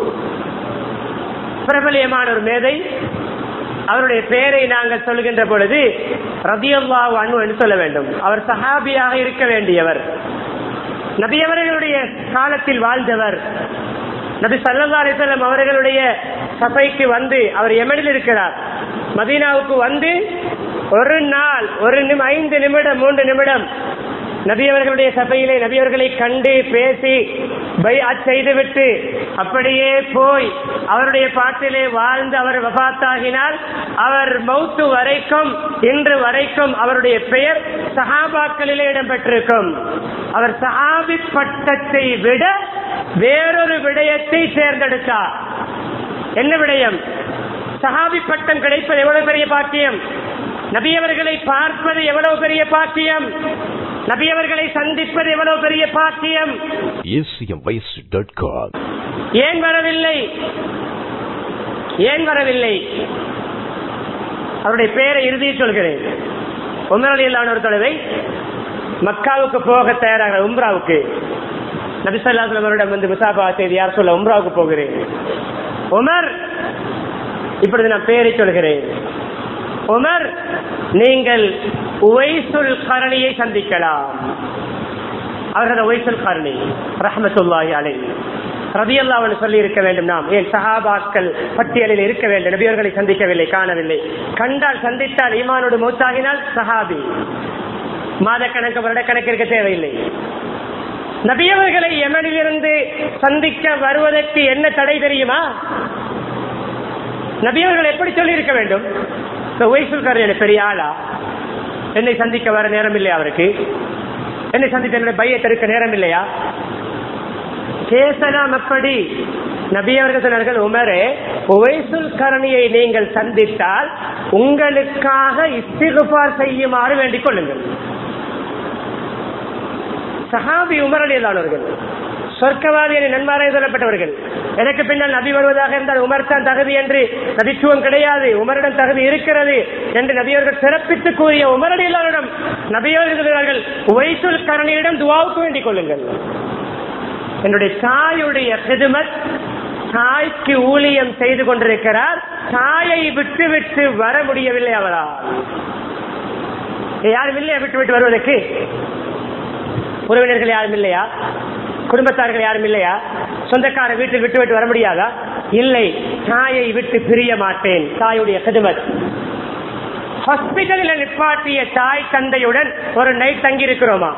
A: பிரபலியமான ஒரு மேதை அவருடைய பெயரை நாங்கள் சொல்கின்ற பொழுது ரதியல்லாஹு அன்பு என்று சொல்ல வேண்டும் அவர் சஹாபியாக இருக்க வேண்டியவர் நபி அவர்களுடைய காலத்தில் வாழ்ந்தவர் நபி சல்லா அலிசல்லம் அவர்களுடைய சபைக்கு வந்து அவர் எமனில் இருக்கிறார் மதீனாவுக்கு வந்து ஒரு நாள் ஒரு நிமி ஐந்து நிமிடம் மூன்று நிமிடம் நபியவர்களுடைய சபையிலே நபியவர்களை கண்டு பேசி பைஅத் செய்துவிட்டு அப்படியே போய் அவருடைய பாட்டிலே வாழ்ந்து அவர் வபாத்தாகினால் அவர் மௌத்து வரைக்கும் இன்று வரைக்கும் அவருடைய பெயர் சஹாபாக்களிலே இடம்பெற்றிருக்கும் அவர் சஹாபி பட்டத்தை விட வேறொரு விடயத்தை தேர்ந்தெடுத்தார் என்ன விடயம் சஹாபி பட்டம் கிடைப்பது எவ்வளவு பெரிய பாக்கியம் நபியவர்களை பார்ப்பது எவ்வளவு பெரிய பாக்கியம் நபியவர்களை சந்திப்பது எவ்வளவு பெரிய பாக்கியம்
B: acmvoice.com.
A: ஏன் வரவில்லை ஏன் வரவில்லை அவருடைய பெயரை இறுதியில் சொல்கிறேன் உமர் இல்லான ஒரு தொலைவை மக்காவுக்கு போக தயாராக உம்ராவுக்கு நபிசல்லாஸ்லம் அவரிடம் வந்து முசாபா செய்தி யார் சொல்ல உம்ராவுக்கு போகிறேன் உமர் இப்பொழுது நான் பெயரை சொல்கிறேன் உமர் நீங்கள் உவைசுல் கரணியை சந்திக்கலாம் அவர்கள் உவைசுல் கரணி ரஹமத்துல்லாஹி அலை ரதியல்லாவன் சொல்லி இருக்க வேண்டும் நாம் ஏன் சஹாபாக்கள் பட்டியலில் இருக்க வேண்டும் நபியவர்களை சந்திக்கவில்லை காணவில்லை கண்டால் சந்தித்தால் ஈமானோடு மூத்தாகினால் சஹாபி மாதக்கணக்கு வருடக்கணக்கு இருக்க தேவையில்லை நபியவர்களை எமனிலிருந்து சந்திக்க வருவதற்கு என்ன தடை தெரியுமா நபியவர்கள் எப்படி சொல்லி இருக்க வேண்டும் ஒய்சுல்காரர் பெரிய ஆளா என்னை சந்திக்க வர நேரம் இல்லையா அவருக்கு என்னை சந்தித்த என்னுடைய பையை தடுக்க நேரம் இல்லையா பேசலாம் எப்படி நபியவர்கள் சொன்னார்கள் உமரே உவைசுல் கரணியை நீங்கள் சந்தித்தால் உங்களுக்காக இஸ்திகுபார் செய்யுமாறு வேண்டிக் கொள்ளுங்கள் சஹாபி உமரடியதானவர்கள் சொர்க்கவாதி என நன்மாராக சொல்லப்பட்டவர்கள் எனக்கு பின்னால் நபி வருவதாக இருந்தால் உமர் தான் தகுதி என்று நபித்துவம் கிடையாது உமரிடம் தகுதி இருக்கிறது என்று நபியவர்கள் சிறப்பித்து கூறிய உமரடியிடம் நபியவர்கள் உவைசுல் கரணியிடம் துவாவுக்கு வேண்டிக் கொள்ளுங்கள் என்னுடைய தாயுடைய ஹிதுமத் தாய்க்கு ஊழியம் செய்து கொண்டிருக்கிறார் தாயை விட்டு விட்டு வர முடியவில்லை அவரால் யாரும் இல்லையா விட்டு விட்டு வருவதற்கு உறவினர்கள் யாரும் இல்லையா குடும்பத்தார்கள் யாரும் இல்லையா சொந்தக்கார வீட்டில் விட்டு விட்டு வர முடியாதா இல்லை தாயை விட்டு பிரிய மாட்டேன் தாயுடைய கதுமத் ஹாஸ்பிட்டலில் நிப்பாட்டிய தாய் தந்தையுடன் ஒரு நைட் தங்கி இருக்கிறோமா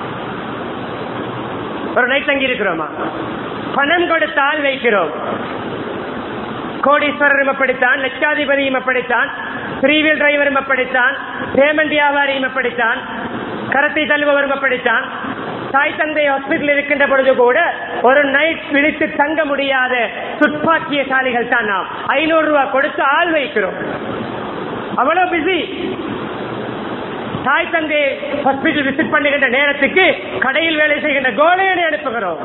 A: ஒரு நைட் தங்கி இருக்கிறோமா பணம் கொடுத்தால் வைக்கிறோம் கோடீஸ்வரரும் அப்படித்தான் லட்சாதிபதியும் அப்படித்தான் த்ரீவீல் டிரைவரும் அப்படித்தான் பேமெண்ட் வியாபாரியும் அப்படித்தான் கரத்தை தள்ளுபவரும் அப்படித்தான் தாய் தந்தை ஹாஸ்பிட்டல் இருக்கின்ற பொழுது கூட ஒரு நைட் விழித்து தங்க முடியாத துப்பாக்கியசாலிகள் தான் நாம் ஐநூறு ரூபாய் கொடுத்து ஆள் வைக்கிறோம் அவ்வளவு பிஸி தாய் தந்தை ஹாஸ்பிட்டல் விசிட் பண்ணுகின்ற நேரத்துக்கு கடையில் வேலை செய்கின்ற கோலையனை அனுப்புகிறோம்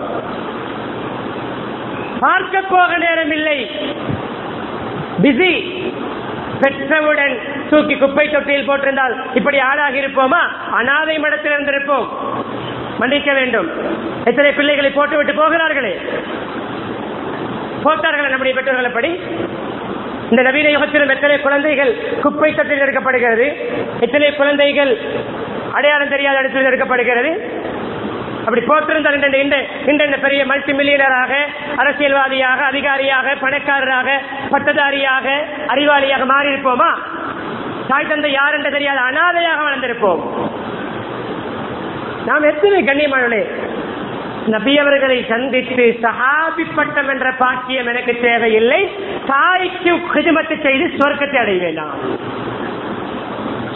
A: பார்க்க போக நேரம் இல்லை பிஸி பெற்றவுடன் தூக்கி குப்பை தொட்டியில் போட்டிருந்தால் இப்படி ஆளாகி இருப்போமா அனாதை மடத்தில் இருந்திருப்போம் மன்னிக்க வேண்டும் எத்தனை பிள்ளைகளை போட்டுவிட்டு போகிறார்களே போட்டார்கள் நம்முடைய பெற்றோர்கள் படி இந்த நவீன யுகத்திலும் எத்தனை குழந்தைகள் குப்பை தொட்டில் எடுக்கப்படுகிறது எத்தனை குழந்தைகள் அடையாளம் தெரியாத இடத்தில் எடுக்கப்படுகிறது அப்படி போட்டிருந்தால் இந்த இந்த இந்த இந்த பெரிய மல்டி மில்லியனராக அரசியல்வாதியாக அதிகாரியாக பணக்காரராக பட்டதாரியாக அறிவாளியாக மாறி இருப்போமா தாய் தந்தை யார் என்று தெரியாத அனாதையாக வளர்ந்திருப்போம் நாம் எத்தனை கண்ணியமானே நபியவர்களை சந்தித்து சஹாபி பட்டம் என்ற பாக்கியம் எனக்கு தேவையில்லை தாய்க்கு கிதுமத்து செய்து சொர்க்கத்தை அடைவேன் நான்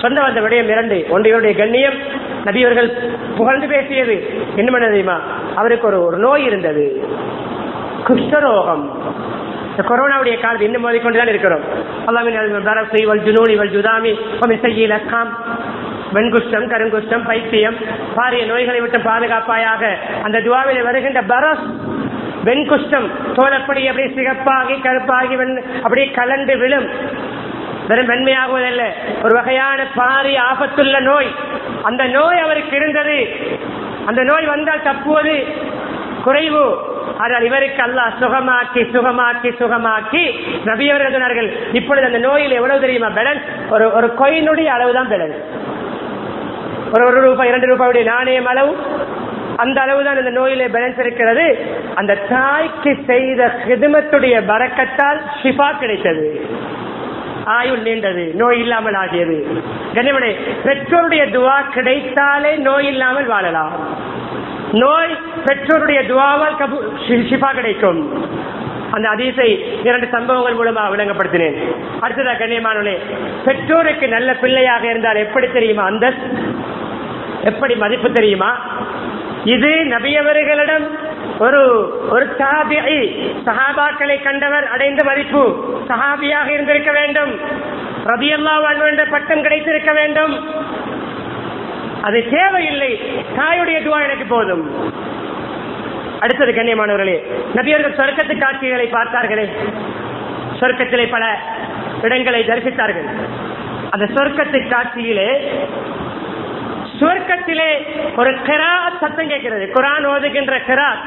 A: சொன்ன வந்த விடயம் இரண்டு ஒன்றையுடைய கண்ணியம் நபியவர்கள் புகழ்ந்து பேசியது என்ன பண்ண தெரியுமா அவருக்கு ஒரு ஒரு நோய் இருந்தது குஷ்டரோகம் இந்த கொரோனாவுடைய காலத்தில் இன்னும் மோதிக்கொண்டுதான் இருக்கிறோம் அல்லாமின் தரசை வல் ஜுனூனி வல் ஜுதாமி செய்யல் அக்காம் வெண்குஷ்டம் கருங்குஷ்டம் பைத்தியம் பாரிய நோய்களை விட்டு பாதுகாப்பாயாக அந்த துவாவில வருகின்ற பரஸ் வெண்குஷ்டம் தோலப்படி அப்படியே சிகப்பாகி கருப்பாகி வெண் அப்படியே கலந்து விழும் வெறும் வெண்மையாகுவதல்ல ஒரு வகையான பாரிய ஆபத்துள்ள நோய் அந்த நோய் அவருக்கு இருந்தது அந்த நோய் வந்தால் தப்புவது குறைவு ஆனால் இவருக்கு அல்லாஹ் சுகமாக்கி சுகமாக்கி சுகமாக்கி நபியவர்கள் சொன்னார்கள் இப்பொழுது அந்த நோயில் எவ்வளவு தெரியுமா பேலன்ஸ் ஒரு ஒரு கொயினுடைய அளவுதான் பேலன்ஸ் ஒரு ஒரு ரூபாய் இரண்டு ரூபாயுடைய நாணயம் அளவு அந்த அளவுதான் இந்த நோயிலே பேலன்ஸ் இருக்கிறது அந்த தாய்க்கு செய்த ஹிதமத்துடைய பறக்கத்தால் ஷிஃபா கிடைத்தது ஆயுள் நீண்டது நோய் இல்லாமல் ஆகியது கனிமனே பெற்றோருடைய துவா கிடைத்தாலே நோய் இல்லாமல் வாழலாம் நோய் பெற்றோருடைய துவாவால் கபு ஷிஃபா கிடைக்கும் அந்த அதிசை இரண்டு சம்பவங்கள் மூலமாக விளங்கப்படுத்தினேன் அடுத்ததா கண்ணியமானே பெற்றோருக்கு நல்ல பிள்ளையாக இருந்தால் எப்படி தெரியுமா அந்த எப்படி மதிப்பு தெரியுமா இது நபியவர்களிடம் ஒரு ஒரு சாபியை சஹாபாக்களை கண்டவர் அடைந்த மதிப்பு சஹாபியாக இருந்திருக்க வேண்டும் ரபியல்லா என்ற பட்டம் கிடைத்திருக்க வேண்டும் அது தேவையில்லை தாயுடைய துவா எனக்கு போதும் அடுத்தது கண்ணியமானவர்களே நபியர்கள் சொர்க்கத்து காட்சிகளை பார்த்தார்களே சொர்க்கத்திலே பல இடங்களை தரிசித்தார்கள் அந்த சொர்க்கத்து காட்சியிலே சுவர்க்கத்திலே ஒரு கிராத் சத்தம் கேட்கிறது குரான் ஓதுகின்ற கிராத்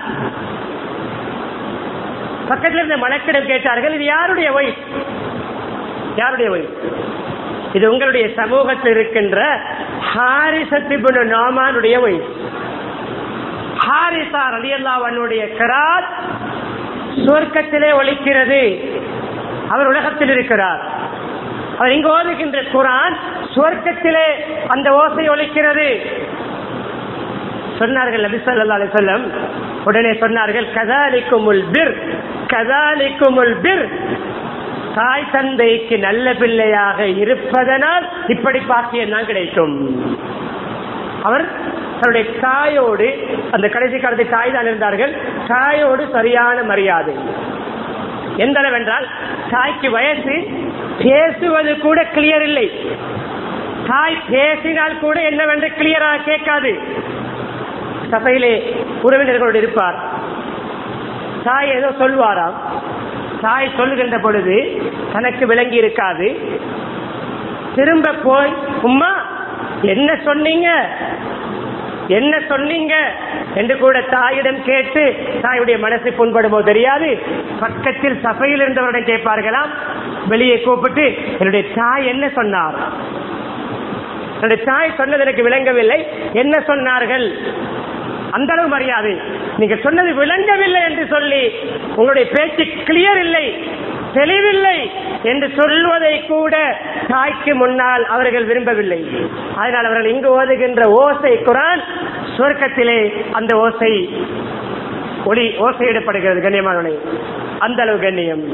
A: பக்கத்தில் இருந்த மலக்கிடம் கேட்டார்கள் இது யாருடைய ஒய்ஃப் யாருடைய ஒய்ஃப் இது உங்களுடைய சமூகத்தில் இருக்கின்ற ஹாரிசத்திபுன நாமானுடைய ஒய்ஃப் ஹாரிசா அலியல்லாவனுடைய கிராத் சுவர்க்கத்திலே ஒழிக்கிறது அவர் உலகத்தில் இருக்கிறார் அவர் இங்கு ஓதுகின்ற குரான் சுவர்க்கத்திலே அந்த ஓசை ஒலிக்கிறது சொன்னார்கள் நபி ஸல்லல்லாஹு அலைஹி வஸல்லம் உடனே சொன்னார்கள் கதாலிக்குமுல் பிர் கதாலிக்குமுல் பிர் தாய் தந்தைக்கு நல்ல பிள்ளையாக இருப்பதனால் இப்படி பாக்கியம் தான் கிடைக்கும் அவர் தன்னுடைய தாயோடு அந்த கடைசி காலத்தில் தாய் தான் இருந்தார்கள் தாயோடு சரியான மரியாதை எந்த அளவென்றால் தாய்க்கு வயசு பேசுவது கூட கிளியர் இல்லை தாய் பேசினால் கூட என்னவென்று கிளியராக கேட்காது சபையிலே உறவினர்களோடு இருப்பார் தாய் ஏதோ சொல்வாராம் தாய் சொல்லுகின்ற பொழுது தனக்கு விளங்கி இருக்காது திரும்ப போய் உம்மா என்ன சொன்னீங்க என்ன சொன்னீங்க என்று கூட தாயிடம் கேட்டு தாயுடைய மனசு புண்படுமோ தெரியாது பக்கத்தில் சபையில் இருந்தவரிடம் கேட்பார்களாம் வெளியே கூப்பிட்டு என்னுடைய தாய் என்ன சொன்னார் என்னுடைய தாய் சொன்னது எனக்கு விளங்கவில்லை என்ன சொன்னார்கள் அந்த அளவு மரியாதை நீங்க சொன்னது விளங்கவில்லை என்று சொல்லி உங்களுடைய பேச்சு கிளியர் இல்லை தெளிவில்லை என்று சொல்வதை கூட தாய்க்கு முன்னால் அவர்கள் விரும்பவில்லை அதனால் அவர்கள் இங்கு ஓதுகின்ற ஓசை குரான் சுவர்க்கத்திலே அந்த ஓசை ஒளி ஓசையிடப்படுகிறது கண்ணியமானவனை அந்த அளவு கண்ணியம்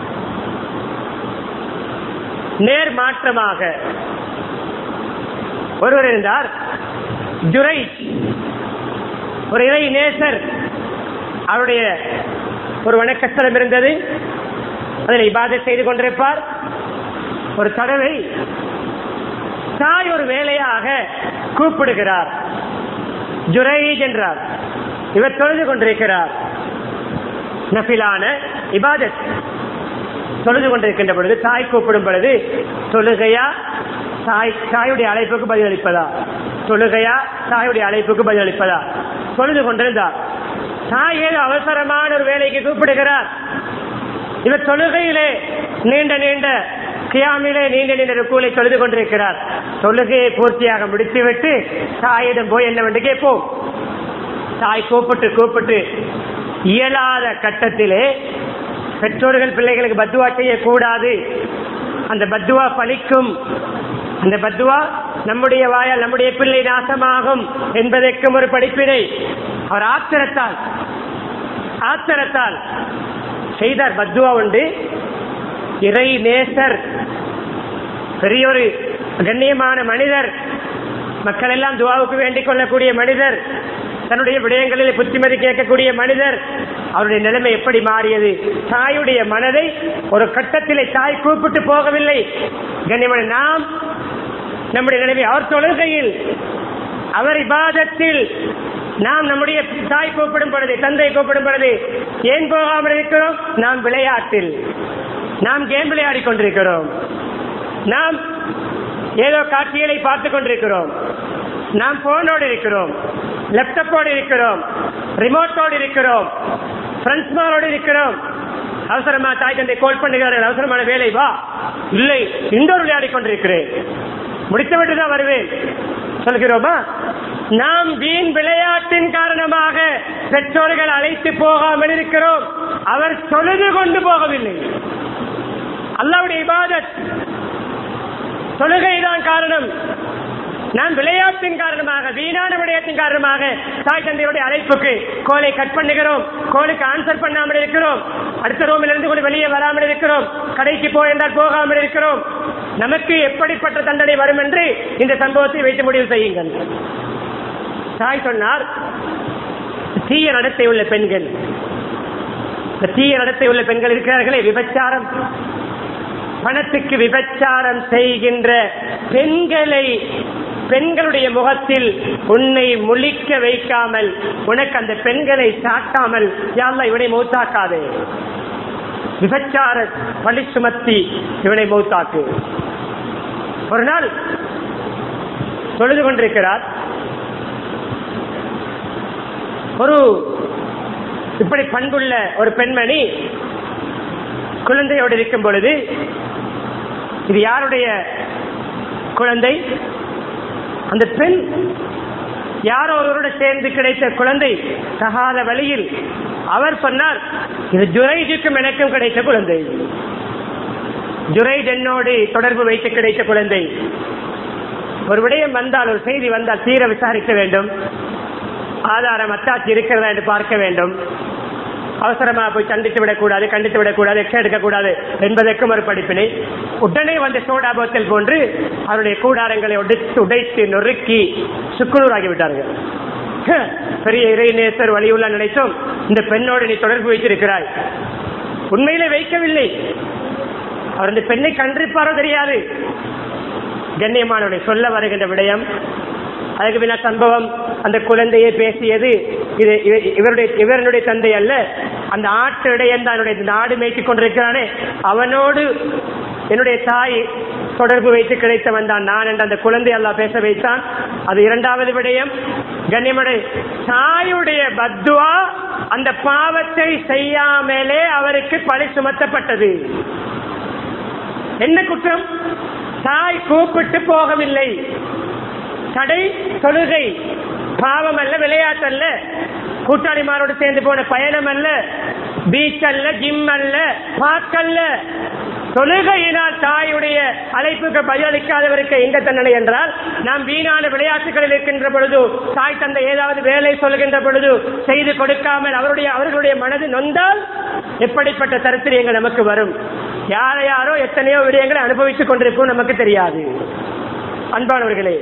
A: நேர் மாற்றமாக ஒருவர் இருந்தார் ஜுரை ஒரு இறை நேசர் அவருடைய ஒரு வணக்கஸ்தலம் இருந்தது அதில் இபாதை செய்து கொண்டிருப்பார் ஒரு தடவை தாய் ஒரு வேலையாக கூப்பிடுகிறார் ஜுரைஜ் என்றார் இவர் தொழுது கொண்டிருக்கிறார் நபிலான இபாதத் தொழுது கொண்டிருக்கின்ற பொழுது தாய் கூப்பிடும் பொழுது தொழுகையா தாய் தாயுடைய அழைப்புக்கு பதிலளிப்பதா தொழுகையா தாயுடைய அழைப்புக்கு பதிலளிப்பதா தொழுது கொண்டிருந்தார் தாய் ஏதோ அவசரமான ஒரு வேலைக்கு கூப்பிடுகிறார் இவர் தொழுகையிலே நீண்ட நீண்ட கியாமிலே நீண்ட நீண்ட ருக்கூலை தொழுது கொண்டிருக்கிறார் தொழுகையை பூர்த்தியாக முடித்துவிட்டு தாயிடம் போய் என்னவென்று கேட்போம் தாய் கூப்பிட்டு கூப்பிட்டு இயலாத கட்டத்திலே பெற்றோர்கள் பிள்ளைகளுக்கு பத்துவா செய்யக்கூடாது அந்த பத்துவா பலிக்கும் அந்த பத்துவா நம்முடைய வாயால் நம்முடைய பிள்ளை நாசமாகும் என்பதற்கும் ஒரு படிப்பினை அவர் ஆத்திரத்தால் ஆத்திரத்தால் செய்தார் பத்துவா உண்டு இறை நேசர் பெரிய ஒரு கண்ணியமான மனிதர் மக்கள் எல்லாம் துவாவுக்கு வேண்டிக் கொள்ளக்கூடிய மனிதர் தன்னுடைய விடயங்களில் புத்திமதி கேட்கக்கூடிய மனிதர் அவருடைய நிலைமை எப்படி மாறியது தாயுடைய மனதை ஒரு கட்டத்திலே தாய் கூப்பிட்டு போகவில்லை கண்ணியமான நாம் நம்முடைய நிலைமை அவர் தொழுகையில் அவர் இபாதத்தில் நாம் நம்முடைய தாய் கூப்பிடும் பொழுது தந்தை கூப்பிடும் பொழுது ஏன் போகாமல் இருக்கிறோம் நாம் விளையாட்டில் நாம் கேம் விளையாடிக் கொண்டிருக்கிறோம் நாம் ஏதோ காட்சிகளை பார்த்துக் கொண்டிருக்கிறோம் நாம் போனோடு இருக்கிறோம் லேப்டாப்போடு இருக்கிறோம் ரிமோட்டோடு இருக்கிறோம் ஃப்ரெண்ட்ஸ்மாரோடு இருக்கிறோம் அவசரமா தாய் தந்தை கோல் பண்ணுகிறார்கள் அவசரமான வேலை வா இல்லை இண்டோர் விளையாடிக் கொண்டிருக்கிறேன் முடித்துவிட்டு தான் வருவேன் சொல்கிறோமா நாம் வீண் விளையாட்டின் காரணமாக பெற்றோர்கள் அழைத்து போகாமல் இருக்கிறோம் அவர் தொழுது கொண்டு போகவில்லை அல்லாவுடைய இபாதத் தொழுகைதான் காரணம் நான் விளையாட்டின் காரணமாக வீணான விடயத்தின் காரணமாக தாய் தந்தையுடைய அழைப்புக்கு கோலை கட் பண்ணுகிறோம் கோலுக்கு ஆன்சர் பண்ணாமல் இருக்கிறோம் அடுத்த ரூமில் இருந்து கூட வெளியே வராமல் இருக்கிறோம் கடைக்கு போய் என்றால் போகாமல் இருக்கிறோம் நமக்கு எப்படிப்பட்ட தண்டனை வரும் என்று இந்த சம்பவத்தை வைத்து முடிவு செய்யுங்கள் தாய் சொன்னார் தீய நடத்தை உள்ள பெண்கள் இந்த தீய நடத்தை உள்ள பெண்கள் இருக்கிறார்களே விபச்சாரம் பணத்துக்கு விபச்சாரம் செய்கின்ற பெண்களை பெண்களுடைய முகத்தில் உன்னை முழிக்க வைக்காமல் உனக்கு அந்த பெண்களை சாட்டாமல் யாழ்லா இவனை மௌத்தாக்காதே விபச்சார பழி சுமத்தி இவனை மௌத்தாக்கு ஒரு நாள் தொழுது கொண்டிருக்கிறார் ஒரு இப்படி பண்புள்ள ஒரு பெண்மணி குழந்தையோடு இருக்கும் பொழுது இது யாருடைய குழந்தை அந்த பெண் யாரோ ஒருவரோடு சேர்ந்து கிடைத்த குழந்தை தகாத வழியில் அவர் சொன்னார் இது ஜுரைஜுக்கும் எனக்கும் கிடைத்த குழந்தை ஜுரைஜ் என்னோடு தொடர்பு வைத்து கிடைத்த குழந்தை ஒரு விடயம் வந்தால் ஒரு செய்தி வந்தால் தீர விசாரிக்க வேண்டும் ஆதாரம் அத்தாட்சி இருக்கிறதா என்று பார்க்க வேண்டும் அவசரமா போய் கண்டித்து விடக்கூடாது கண்டித்து விடக்கூடாது எக்ஷ எடுக்கக்கூடாது என்பதற்கும் ஒரு படிப்பினை உடனே வந்து சோடா போத்தல் போன்று அவருடைய கூடாரங்களை உடைத்து உடைத்து நொறுக்கி சுக்குநூறாகி விட்டார்கள் ஹ, பெரிய இறைநேசர் வழியுள்ள நினைத்தோம் இந்த பெண்ணோடு நீ தொடர்பு வைத்திருக்கிறாய் உண்மையிலே வைக்கவில்லை அவர் இந்த பெண்ணை கண்டிருப்பாரோ தெரியாது கண்ணியமானவரை சொல்ல வருகின்ற விடயம் அதுக்கு பின்ன சம்பவம் அந்த குழந்தையை பேசியது இது இவ- இவருடைய இவருடைய தந்தை அல்ல அந்த ஆட்டு இடையன் தான் என்னுடைய இந்த ஆடு மேய்த்துக் கொண்டிருக்கிறானே அவனோடு என்னுடைய தாய் தொடர்பு வைத்து கிடைத்தவன் தான் நான் என்று அந்த குழந்தை எல்லாம் பேச வைத்தான் அது இரண்டாவது விடயம் கண்ணியமடை தாயுடைய பத்துவா அந்த பாவத்தை செய்யாமலே அவருக்கு பழி சுமத்தப்பட்டது என்ன குற்றம் தாய் கூப்பிட்டு போகவில்லை கடை தொழுகை பாவம் அல்ல விளையாட்டு அல்ல கூட்டாளிமாரோடு சேர்ந்து போன பயணம் அல்ல பீச் அல்ல ஜிம் அல்ல பார்க் அல்ல தொழுகையினால் தாயுடைய அழைப்புக்கு பதிலளிக்காதவருக்கு எங்க தண்டனை என்றால் நாம் வீணான விளையாட்டுகளில் இருக்கின்ற பொழுது தாய் தந்தை ஏதாவது வேலை சொல்கின்ற பொழுது செய்து கொடுக்காமல் அவருடைய அவர்களுடைய மனது நொந்தால் எப்படிப்பட்ட தரித்திரியங்கள் நமக்கு வரும் யார யாரோ எத்தனையோ விடயங்களை அனுபவித்துக் கொண்டிருப்போம் நமக்கு தெரியாது அன்பானவர்களே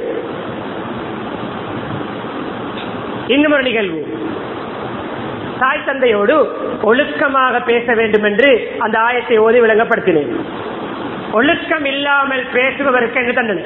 A: இன்னும் ஒரு நிகழ்வு தாய் தந்தையோடு ஒழுக்கமாக பேச வேண்டும் என்று அந்த ஆயத்தை ஓதி விளங்கப்படுத்தினேன் ஒழுக்கம் இல்லாமல் பேசுபவருக்கு என்று தண்டனை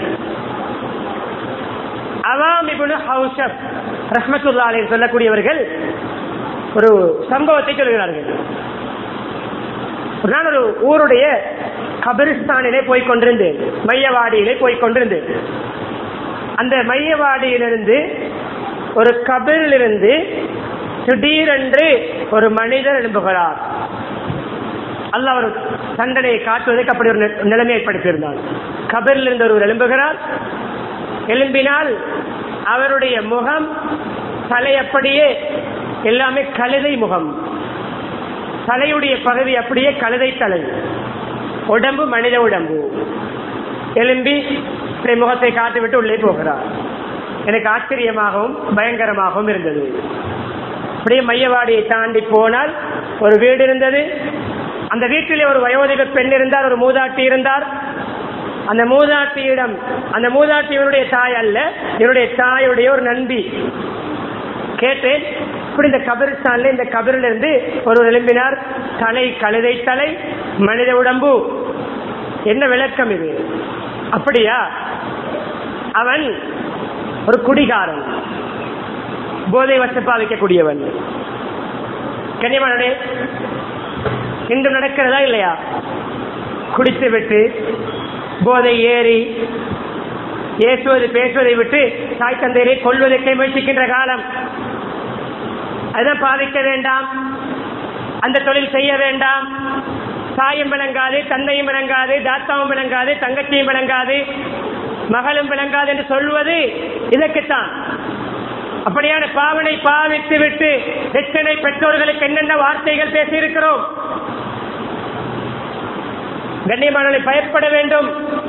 A: அவாமிபுனு ஹவுசப் ரஹ்மத்துல்லா அலைஹி சொல்லக்கூடியவர்கள் ஒரு சம்பவத்தை சொல்கிறார்கள் ஒரு நாள் ஒரு ஊருடைய கபிரிஸ்தானிலே போய் கொண்டிருந்தேன் மையவாடியிலே போய் கொண்டிருந்தேன் அந்த மையவாடியிலிருந்து ஒரு கபிரிலிருந்து திடீரென்று ஒரு மனிதர் எழும்புகிறார் அல்லாஹ் ஒரு தண்டனையை காட்டுவதற்கு அப்படி ஒரு நி- நிலைமை ஏற்படுத்தியிருந்தார் கபிரில் இருந்து ஒருவர் எழும்புகிறார் எழும்பினால் அவருடைய முகம் தலை அப்படியே எல்லாமே கழுதை முகம் தலையுடைய பகுதி அப்படியே கழுதை தலை உடம்பு மனித உடம்பு எலும்பி இப்படி முகத்தை காட்டிவிட்டு உள்ளே போகிறார் எனக்கு ஆச்சரியமாகவும் பயங்கரமாகவும் இருந்தது அப்படியே மையவாடியை தாண்டி போனால் ஒரு வீடு இருந்தது அந்த வீட்டிலே ஒரு வயோதிக பெண் இருந்தார் ஒரு மூதாட்டி இருந்தார் அந்த மூதாட்டியிடம் அந்த மூதாட்டி இவருடைய தாய் அல்ல இவருடைய தாயுடைய ஒரு நண்பி கேட்டேன் இப்படி இந்த கபிரிஸ்தான்ல இந்த கபிரில இருந்து ஒரு எழும்பினார் தலை கழுதை தலை மனித உடம்பு என்ன விளக்கம் இது அப்படியா அவன் ஒரு குடிகாரன் போதை வச பாவிக்கக்கூடியவன் கன்னியமானே இன்று நடக்கிறதா இல்லையா குடித்து விட்டு போதை ஏறி ஏசுவது பேசுவதை விட்டு தாய் தந்தையரை கொள்வதற்கே முயற்சிக்கின்ற காலம் அதுதான் பாதிக்க வேண்டாம் அந்த தொழில் செய்ய வேண்டாம் தாயும் விளங்காது தந்தையும் விளங்காது தாத்தாவும் விளங்காது தங்கச்சியும் விளங்காது மகளும் விளங்காது என்று சொல்வது இதற்குத்தான் அப்படியான பாவனை பாவித்து விட்டு எத்தனை பெற்றோர்களுக்கு என்னென்ன வார்த்தைகள் பேசியிருக்கிறோம் கண்ணியமானவர்களை பயப்பட வேண்டும்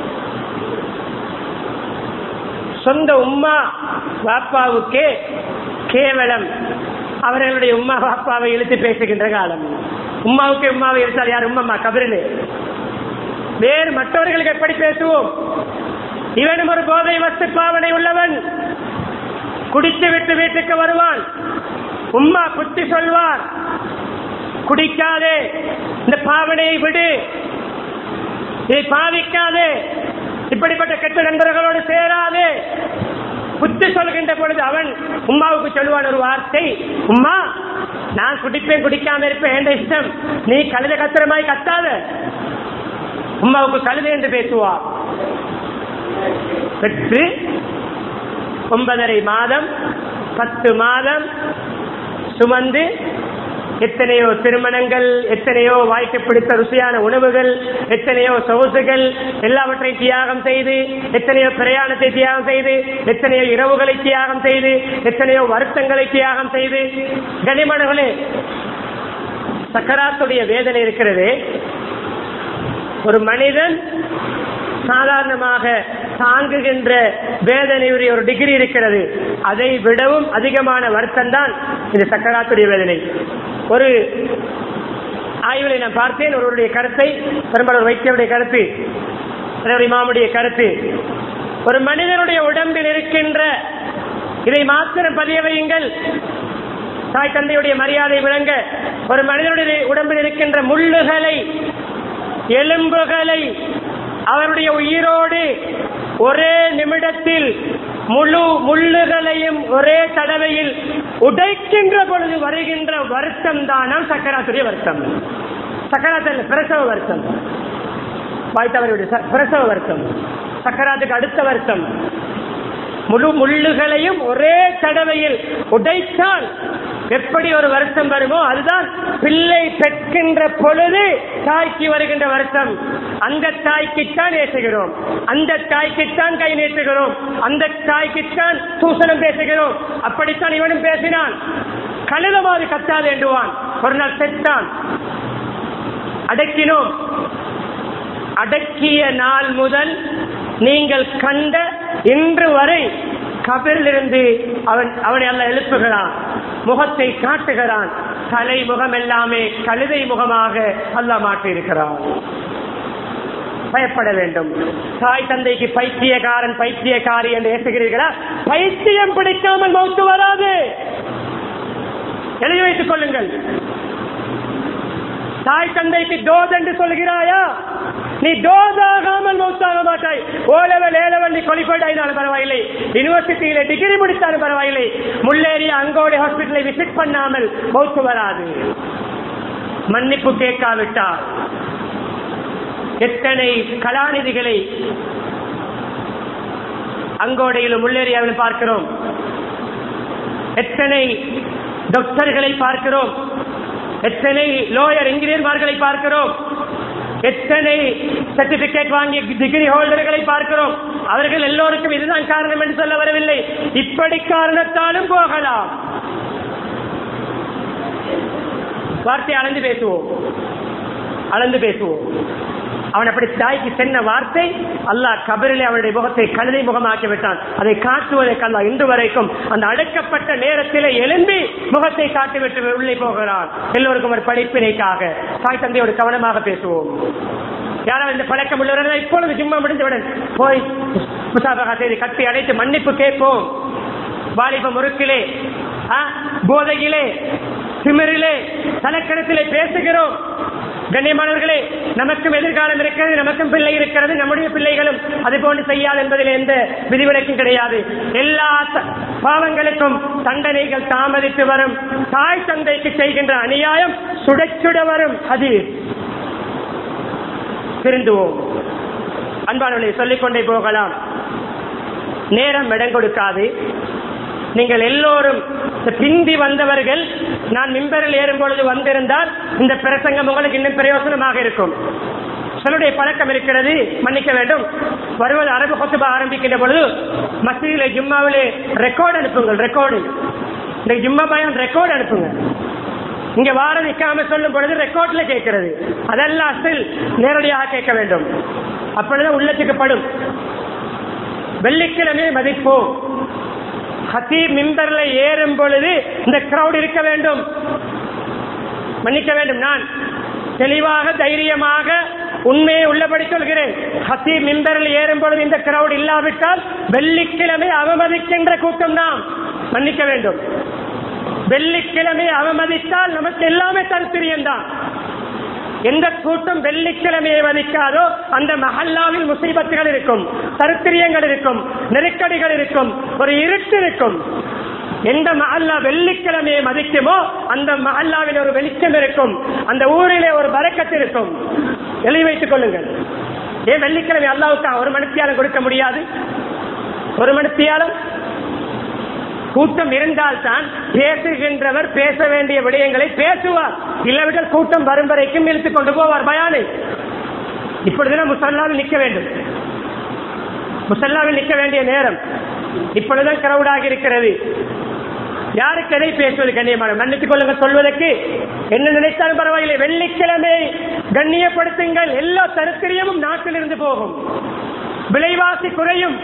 A: சொந்த உம்மா பாப்பாவுக்கே கேவலம் அவர்களுடைய உம்மா பாப்பாவை இழுத்து பேசுகின்ற காலம் உம்மாவுக்கு உம்மாவை இழுத்தால் யார் உம்மம்மா கபிரிலே வேறு மற்றவர்களுக்கு எப்படி பேசுவோம் இவனும் ஒரு போதை வஸ்து பாவனை உள்ளவன் குடித்து விட்டு வீட்டுக்கு வருவான் உம்மா புத்தி சொல்வார் குடிக்காதே இந்த பாவனையை விடு இதை பாவிக்காதே இப்படிப்பட்ட கெட்ட நண்பர்களோடு சேராதே புத்தி சொல்கின்ற பொழுது அவன் உமாவுக்கு சொல்லுவான் ஒரு வார்த்தை உம்மா நான் குடிப்பேன் குடிக்காம இருப்பேன் என்ற இஷ்டம் நீ கழுத கத்திரமாய் கத்தாத உமாவுக்கு கழுதை என்று பேசுவார் பெற்று ஒன்பதரை மாதம் பத்து மாதம் சுமந்து எத்தனையோ திருமணங்கள் எத்தனையோ வாய்க்கு பிடித்த ருசியான உணவுகள் எத்தனையோ சொகுசுகள் எல்லாவற்றையும் தியாகம் செய்து எத்தனையோ பிரயாணத்தை தியாகம் செய்து எத்தனையோ இரவுகளை தியாகம் செய்து எத்தனையோ வருத்தங்களை தியாகம் செய்து கனிமணங்களே சக்கராத்துடைய வேதனை இருக்கிறது ஒரு மனிதன் சாதாரணமாக தாங்குகின்ற வேதனையுடைய ஒரு டிகிரி இருக்கிறது அதை விடவும் அதிகமான வருத்தம் தான் இந்த சக்கராத்துடைய வேதனை ஒரு ஆய்வுகளை நான் பார்த்தேன் ஒருவருடைய கருத்தை பெரும்பாலும் வைத்தியருடைய கருத்து ஒரு இமாமுடைய கருத்து ஒரு மனிதனுடைய உடம்பில் இருக்கின்ற இதை மாத்திரம் பதிய வையுங்கள் தாய் தந்தையுடைய மரியாதை விளங்க ஒரு மனிதனுடைய உடம்பில் இருக்கின்ற முள்ளுகளை எலும்புகளை அவருடைய உயிரோடு ஒரே நிமிடத்தில் முழு முள்ளுகளையும் ஒரே தடவையில் உடைக்கின்ற பொழுது வருகின்ற வருத்தம் தானாம் சக்கராத்துடைய வருத்தம் சக்கராத்தில் பிரசவ வருத்தம் வாய்த்தவருடைய ச- பிரசவ வருத்தம் சக்கராத்துக்கு அடுத்த வருத்தம் முழு முள்ளுகளையும் ஒரே தடவையில் உடைத்தால் எப்படி ஒரு வருத்தம் வருமோ அதுதான் பிள்ளை பெற்கின்ற பொழுது தாய்க்கு வருகின்ற வருத்தம் அந்த தாய்க்குத்தான் ஏசுகிறோம் அந்த தாய்க்குத்தான் கை நீட்டுகிறோம் அந்த தாய்க்குத்தான் தூசணம் பேசுகிறோம் அப்படித்தான் இவனும் பேசினான் கழுதமாறு கத்தாது என்றுவான் ஒரு நாள் செத்தான் அடக்கினோம் அடக்கிய நாள் முதல் நீங்கள் கண்ட இன்று வரை கபிலிருந்து அவன் அவனை அல்ல எழுப்புகிறான் முகத்தை காட்டுகிறான் தலை முகம் எல்லாமே கழுதை முகமாக அல்ல மாற்றியிருக்கிறான் பயப்பட வேண்டும் தாய் தந்தைக்கு பைத்தியக்காரன் பைத்தியக்காரி என்று ஏசுகிறீர்களா பைத்தியம் பிடிக்காமல் மௌத்து வராது எழுதி வைத்துக் கொள்ளுங்கள் தாய் தந்தைக்கு டோஸ் என்று சொல்கிறாயா நீ டோஸ் ஆகாமல் மௌத்தாக மாட்டாய் ஓ லெவல் ஏ லெவல் நீ குவாலிஃபைட் ஆயினாலும் பரவாயில்லை யூனிவர்சிட்டியில டிகிரி முடித்தாலும் பரவாயில்லை முள்ளேறி அங்கோடி ஹாஸ்பிட்டலை விசிட் பண்ணாமல் மௌத்து வராது மன்னிப்பு கேட்காவிட்டால் எத்தனை கலாநிதிகளை அங்கோடையிலும் முள்ளேரியாவிலும் பார்க்கிறோம் எத்தனை டாக்டர்களை பார்க்கிறோம் எத்தனை லோயர் இன்ஜினியர்மார்களை பார்க்கிறோம் எத்தனை சர்டிபிகேட் வாங்கிய டிகிரி ஹோல்டர்களை பார்க்கிறோம் அவர்கள் எல்லோருக்கும் இதுதான் காரணம் என்று சொல்ல வரவில்லை இப்படி காரணத்தாலும் போகலாம் வார்த்தை அளந்து பேசுவோம் அளந்து பேசுவோம் அவன் அப்படி தாய்க்கு சென்ன வார்த்தை அல்லாஹ் கபரிலே அவனுடைய முகத்தை கழுதை முகமாக்கி விட்டான் அதை காட்டுவதற்கு அல்லாஹ் இன்று வரைக்கும் அந்த அடக்கப்பட்ட நேரத்திலே எழும்பி முகத்தை காட்டிவிட்டு உள்ளே போகிறான் எல்லோருக்கும் ஒரு படிப்பினைக்காக தாய் தந்தையோடு கவனமாக பேசுவோம் யாராவது இந்த பழக்கம் உள்ளவர்கள் இப்பொழுது சும்மா முடிந்தவுடன் போய் முசாபகா செய்து கட்டி அடைத்து மன்னிப்பு கேட்போம் வாலிப முறுக்கிலே ஆ, போதையிலே திமிரிலே தலக்கணத்திலே பேசுகிறோம் கண்ணியமானவர்களே நமக்கும் எதிர்காலம் இருக்கிறது நமக்கும் பிள்ளை இருக்கிறது நம்முடைய பிள்ளைகளும் அது போன்று செய்யாது என்பதில் எந்த விதிவிலக்கும் கிடையாது எல்லா த- பாவங்களுக்கும் தண்டனைகள் தாமதித்து வரும் தாய் தந்தைக்கு செய்கின்ற அநியாயம் சுட சுட வரும் அது திருந்துவோம் அன்பானவர்களை சொல்லிக்கொண்டே போகலாம் நேரம் இடம் கொடுக்காது நீங்கள் எல்லோரும் இந்த பிந்தி வந்தவர்கள் நான் மிம்பரில் ஏறும் பொழுது வந்திருந்தால் இந்த பிரசங்கம் உங்களுக்கு இன்னும் பிரயோசனமாக இருக்கும் சிலருடைய பழக்கம் இருக்கிறது மன்னிக்க வேண்டும் வருவது அரபு கொத்துபா ஆரம்பிக்கின்ற பொழுது மசீதிலே ஜும்மாவிலே ரெக்கார்டு அனுப்புங்கள் ரெக்கார்டு இந்த ஜும்மா பயம் ரெக்கார்டு அனுப்புங்க இங்க வார நிக்காம சொல்லும் பொழுது ரெக்கார்ட்ல கேட்கிறது அதெல்லாம் அசில் நேரடியாக கேட்க வேண்டும் அப்பொழுது உள்ளத்துக்கு படும் வெள்ளிக்கிழமை மதிப்போம் ஹத்தீப் மிம்பர்ல ஏறும் பொழுது இந்த கிரௌட் இருக்க வேண்டும் மன்னிக்க வேண்டும் நான் தெளிவாக தைரியமாக உண்மையை உள்ளபடி சொல்கிறேன் ஹத்தீப் மிம்பரில் ஏறும் பொழுது இந்த கிரௌட் இல்லாவிட்டால் வெள்ளிக்கிழமை அவமதிக்கின்ற கூட்டம் நாம் மன்னிக்க வேண்டும் வெள்ளிக்கிழமை அவமதித்தால் நமக்கு எல்லாமே தரித்திரியம் தான் எந்த கூட்டம் வெள்ளிக்கிழமையை மதிக்காதோ அந்த மஹல்லாவில் முசீபத்துகள் இருக்கும் தருத்திரியங்கள் இருக்கும் நெருக்கடிகள் இருக்கும் ஒரு இருட்டு இருக்கும் எந்த மஹல்லா வெள்ளிக்கிழமையை மதிக்குமோ அந்த மஹல்லாவில் ஒரு வெளிச்சம் இருக்கும் அந்த ஊரிலே ஒரு பறக்கத்து இருக்கும் எழுதி வைத்துக் கொள்ளுங்கள் ஏன் வெள்ளிக்கிழமை அல்லாவுக்கு ஒரு மணித்தியாலம் கொடுக்க முடியாது ஒரு மணித்தியாலம் கூட்டம் இருந்தால்தான் பேசுகின்றவர் பேச வேண்டிய விடயங்களை பேசுவார் இல்லாவிட்டால் கூட்டம் வரும் வரைக்கும் இழுத்துக் கொண்டு போவார் பயானை இப்பொழுதுதான் முசல்லாவில் நிற்க வேண்டும் முசல்லாவில் நிற்க வேண்டிய நேரம் இப்பொழுதுதான் கிரௌடாக இருக்கிறது யாருக்கு எதை பேசுவது கண்ணியமான மன்னித்துக் கொள்ளுங்க சொல்வதற்கு என்ன நினைத்தாலும் பரவாயில்லை வெள்ளிக்கிழமை கண்ணியப்படுத்துங்கள் எல்லா தருத்திரியமும் நாட்டிலிருந்து போகும் விலைவாசி குறையும்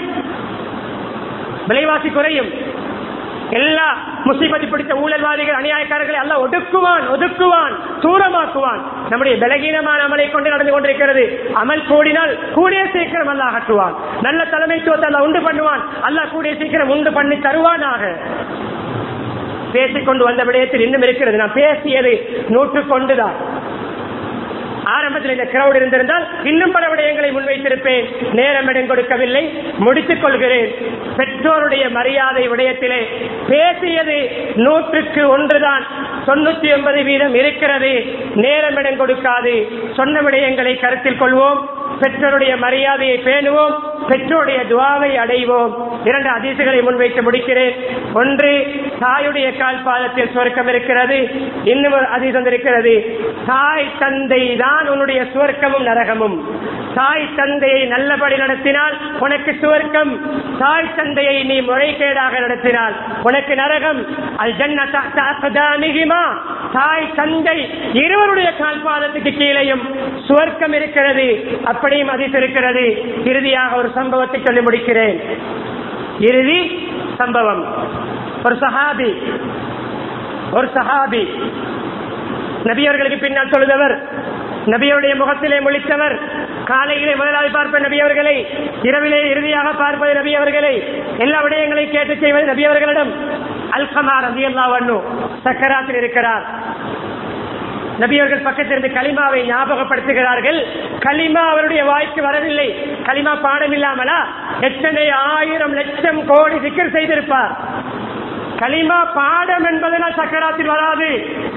A: விலைவாசி குறையும் எல்லா முசீபதி பிடித்த ஊழல்வாதிகள் அநியாயக்காரர்களை எல்லாம் ஒடுக்குவான் ஒதுக்குவான் தூரமாக்குவான் நம்முடைய பலகீனமான அமலை கொண்டு நடந்து கொண்டிருக்கிறது அமல் கூடினால் கூடிய சீக்கிரம் அல்லாஹ் அகற்றுவான் நல்ல தலைமைத்துவத்தை அல்லாஹ் உண்டு பண்ணுவான் அல்லாஹ் கூடிய சீக்கிரம் உண்டு பண்ணி தருவானாக பேசிக்கொண்டு வந்த விடயத்தில் இன்னும் இருக்கிறது நான் பேசியது நூற்று கொண்டுதான் ஆரம்பத்தில் இந்த கிரௌட் இருந்திருந்தால் இன்னும் பல விடயங்களை முன்வைத்திருப்பேன் நேரம் இடம் கொடுக்கவில்லை முடித்துக் கொள்கிறேன் பெற்றோருடைய மரியாதை விடயத்திலே பேசியது நூற்றுக்கு ஒன்றுதான் தொண்ணூத்தி ஒன்பது வீதம் இருக்கிறது நேரம் இடம் கொடுக்காது சொன்ன விடயங்களை கருத்தில் கொள்வோம் பெற்றோருடைய மரியாதையை பேணுவோம் பெற்றோருடைய துவாவை அடைவோம் இரண்டு அதிசுகளை முன்வைத்து முடிக்கிறேன் ஒன்று தாயுடைய கால் பாதத்தில் சுவர்க்கம் இருக்கிறது இன்னும் ஒரு அதிசம் இருக்கிறது தாய் தந்தை தான் உன்னுடைய சுவர்க்கமும் நரகமும் தாய் தந்தையை நல்லபடி நடத்தினால் உனக்கு சுவர்க்கம் தாய் தந்தையை நீ முறைகேடாக நடத்தினால் உனக்கு நரகம் அல் ஜன்னதா தாய் தந்தை இருவருடைய கால் பாதத்துக்கு கீழேயும் சுவர்க்கம் இருக்கிறது அப்படியும் அதிசம் இருக்கிறது இறுதியாக ஒரு சம்பவத்தை சொல்லி முடிக்கிறேன் இறுதி சம்பவம் ஒரு சஹாபி ஒரு சஹாபி நபியவர்களுக்கு பின்னால் தொழுதவர் நபியருடைய முகத்திலே முழித்தவர் காலையிலே முதலாவது பார்ப்ப நபியவர்களை இரவிலே இறுதியாக பார்ப்பது நபியவர்களை எல்லா விடயங்களையும் கேட்டு செய்வது நபியவர்களிடம் அல்கமார் ரதி அல்லா சக்கராத்தில் இருக்கிறார் நபியவர்கள் பக்கத்திலிருந்து கலிமாவை ஞாபகப்படுத்துகிறார்கள் கலிமா அவருடைய வாய்க்கு வரவில்லை கலிமா பாடம் இல்லாமலா எத்தனை ஆயிரம் லட்சம் கோடி சிக்கல் செய்திருப்பார் கலிமா பாடம் என்பதனால் சக்கராத்தில் வராது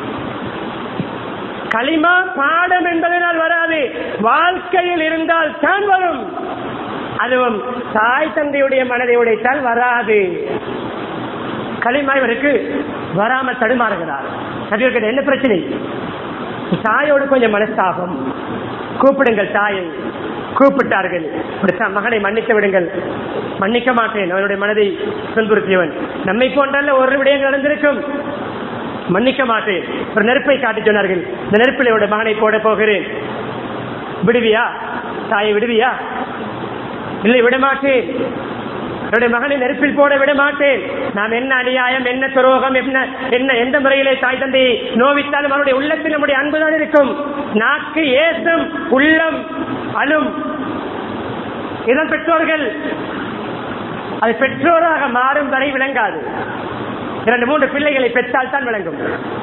A: களிமா பாடம் என்பதனால் வராது வாழ்க்கையில் இருந்தால் தான் வரும் அதுவும் தாய் தந்தையுடைய மனதை உடைத்தால் வராது களிமா இவருக்கு வராமல் தடுமாறுகிறார் நபியர்கள் என்ன பிரச்சனை தாயோடு கொஞ்சம் மனஸ்தாபம் கூப்பிடுங்கள் தாயை கூப்பிட்டார்கள் மகனை மன்னித்து விடுங்கள் மன்னிக்க மாட்டேன் அவனுடைய மனதை துன்புறுத்தியவன் நம்மை போன்றல்ல ஒரு விடயம் நடந்திருக்கும் மன்னிக்க மாட்டேன் ஒரு நெருப்பை காட்டி சொன்னார்கள் இந்த நெருப்பில் என்னோட மகனை போட போகிறேன் விடுவியா தாயை விடுவியா இல்லை விட மாட்டேன் என்னுடைய மகனை நெருப்பில் போட விட மாட்டேன் நாம் என்ன அநியாயம் என்ன துரோகம் என்ன என்ன எந்த முறையிலே தாய் தந்தையை நோவித்தாலும் அவருடைய உள்ளத்தில் நம்முடைய அன்புதான் இருக்கும் நாக்கு ஏசம் உள்ளம் அழும் இதன் பெற்றோர்கள் அது பெற்றோராக மாறும் வரை விளங்காது இரண்டு மூன்று பிள்ளைகளை பெற்றால் தான் விளங்கும்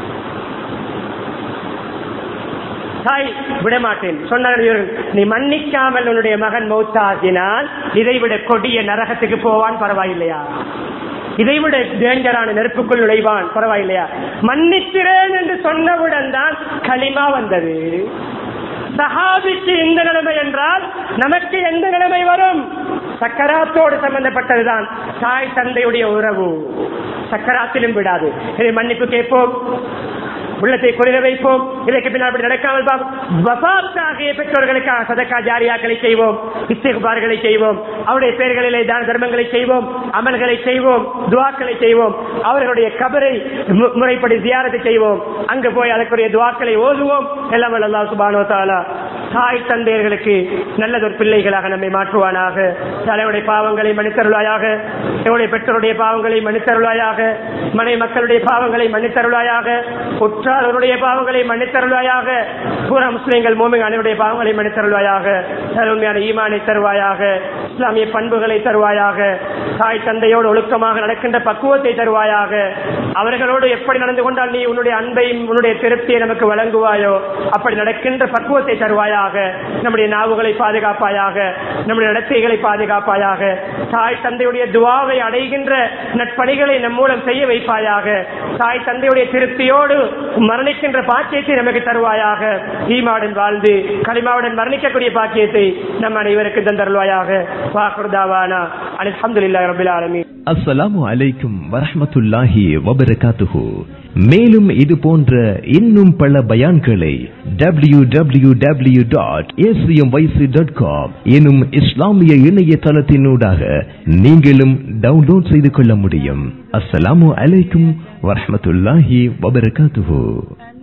A: தாய் விடமாட்டேன் சொன்னார்கள் இவர்கள், நீ மன்னிக்காமல் உன்னுடைய மகன் மௌத்தாகினால் இதைவிட கொடிய நரகத்துக்கு போவான் பரவாயில்லையா இதைவிட டேஞ்சரான நெருப்புக்குள் நுழைவான் பரவாயில்லையா மன்னிக்கிறேன் என்று சொன்னவுடன் தான் களிமா வந்தது சஹாபிக்கு இந்த நிலைமை என்றால் நமக்கு எந்த நிலைமை வரும் சக்கராத்தோடு சம்பந்தப்பட்டதுதான் தாய் தந்தையுடைய உறவு சக்கராத்திலும் விடாது இதை மன்னிப்பு கேட்போம் உள்ளத்தை குளிர வைப்போம் இதற்கு பின்னால் அப்படி நடக்காமல் வபாத்தாகிய பெற்றோர்களுக்காக சதக்கா ஜாரியாக்களை செய்வோம் இஸ்திகுபார்களை செய்வோம் அவருடைய பெயர்களிலே தான தர்மங்களை செய்வோம் அமல்களை செய்வோம் துவாக்களை செய்வோம் அவர்களுடைய கபரை மு- முறைப்படி ஜியாரத்தை செய்வோம் அங்கு போய் அதற்குரிய துவாக்களை ஓதுவோம் எல்லாம் வல்ல அல்லாஹ் சுப்ஹானஹு வ தஆலா தாய் தந்தையர்களுக்கு நல்லதொரு பிள்ளைகளாக நம்மை மாற்றுவானாக தலைவருடைய பாவங்களை மன்னித்தருளாயாக எங்களுடைய பெற்றோருடைய பாவங்களை மன்னித்தருளாயாக மனை மக்களுடைய பாவங்களை மன்னித்தருளாயாக உற்றாருடைய பாவங்களை மன்னித்தருளாயாக பூரா முஸ்லிம்கள் மோமிங் அனைவருடைய பாவங்களை மன்னித்தருளாயாக உண்மையான ஈமானை தருவாயாக இஸ்லாமிய பண்புகளை தருவாயாக தாய் தந்தையோடு ஒழுக்கமாக நடக்கின்ற பக்குவத்தை தருவாயாக அவர்களோடு எப்படி நடந்து கொண்டால் நீ உன்னுடைய அன்பையும் உன்னுடைய திருப்தியை நமக்கு வழங்குவாயோ அப்படி நடக்கின்ற பக்குவத்தை தருவாயாக நம்முடைய நாவுகளை பாதுகாப்பாயாக நம்முடைய நடத்தைகளை பாதுகாப்பாயாக தாய் தந்தையுடைய துவாவை அடைகின்ற நட்பணிகளை நம் மூலம் செய்ய வைப்பாயாக தாய் தந்தையுடைய திருப்தியோடு மரணிக்கின்ற பாக்கியத்தை நமக்கு தருவாயாக ஈமாவுடன் வாழ்ந்து களிமாவுடன் மரணிக்கக்கூடிய பாக்கியத்தை நம் அனைவருக்கு தந்தருவாயாக வாக்குதாவானா அல்ஹம்துலில்லாஹி ரபில் ஆலமீன்
B: அஸ்ஸலாமு அலைக்கும் வரஹ்மத்துல்லாஹி வபரகாத்துஹு மேலும் இது போன்ற இன்னும் பல பயான்களை W W W dot dot com எனும் இஸ்லாமிய இணையதளத்தினூடாக நீங்களும் டவுன்லோட் செய்து கொள்ள முடியும் அஸ்ஸலாமு அலைக்கும் வரஹ்மத்துல்லாஹி வபரகாத்துஹு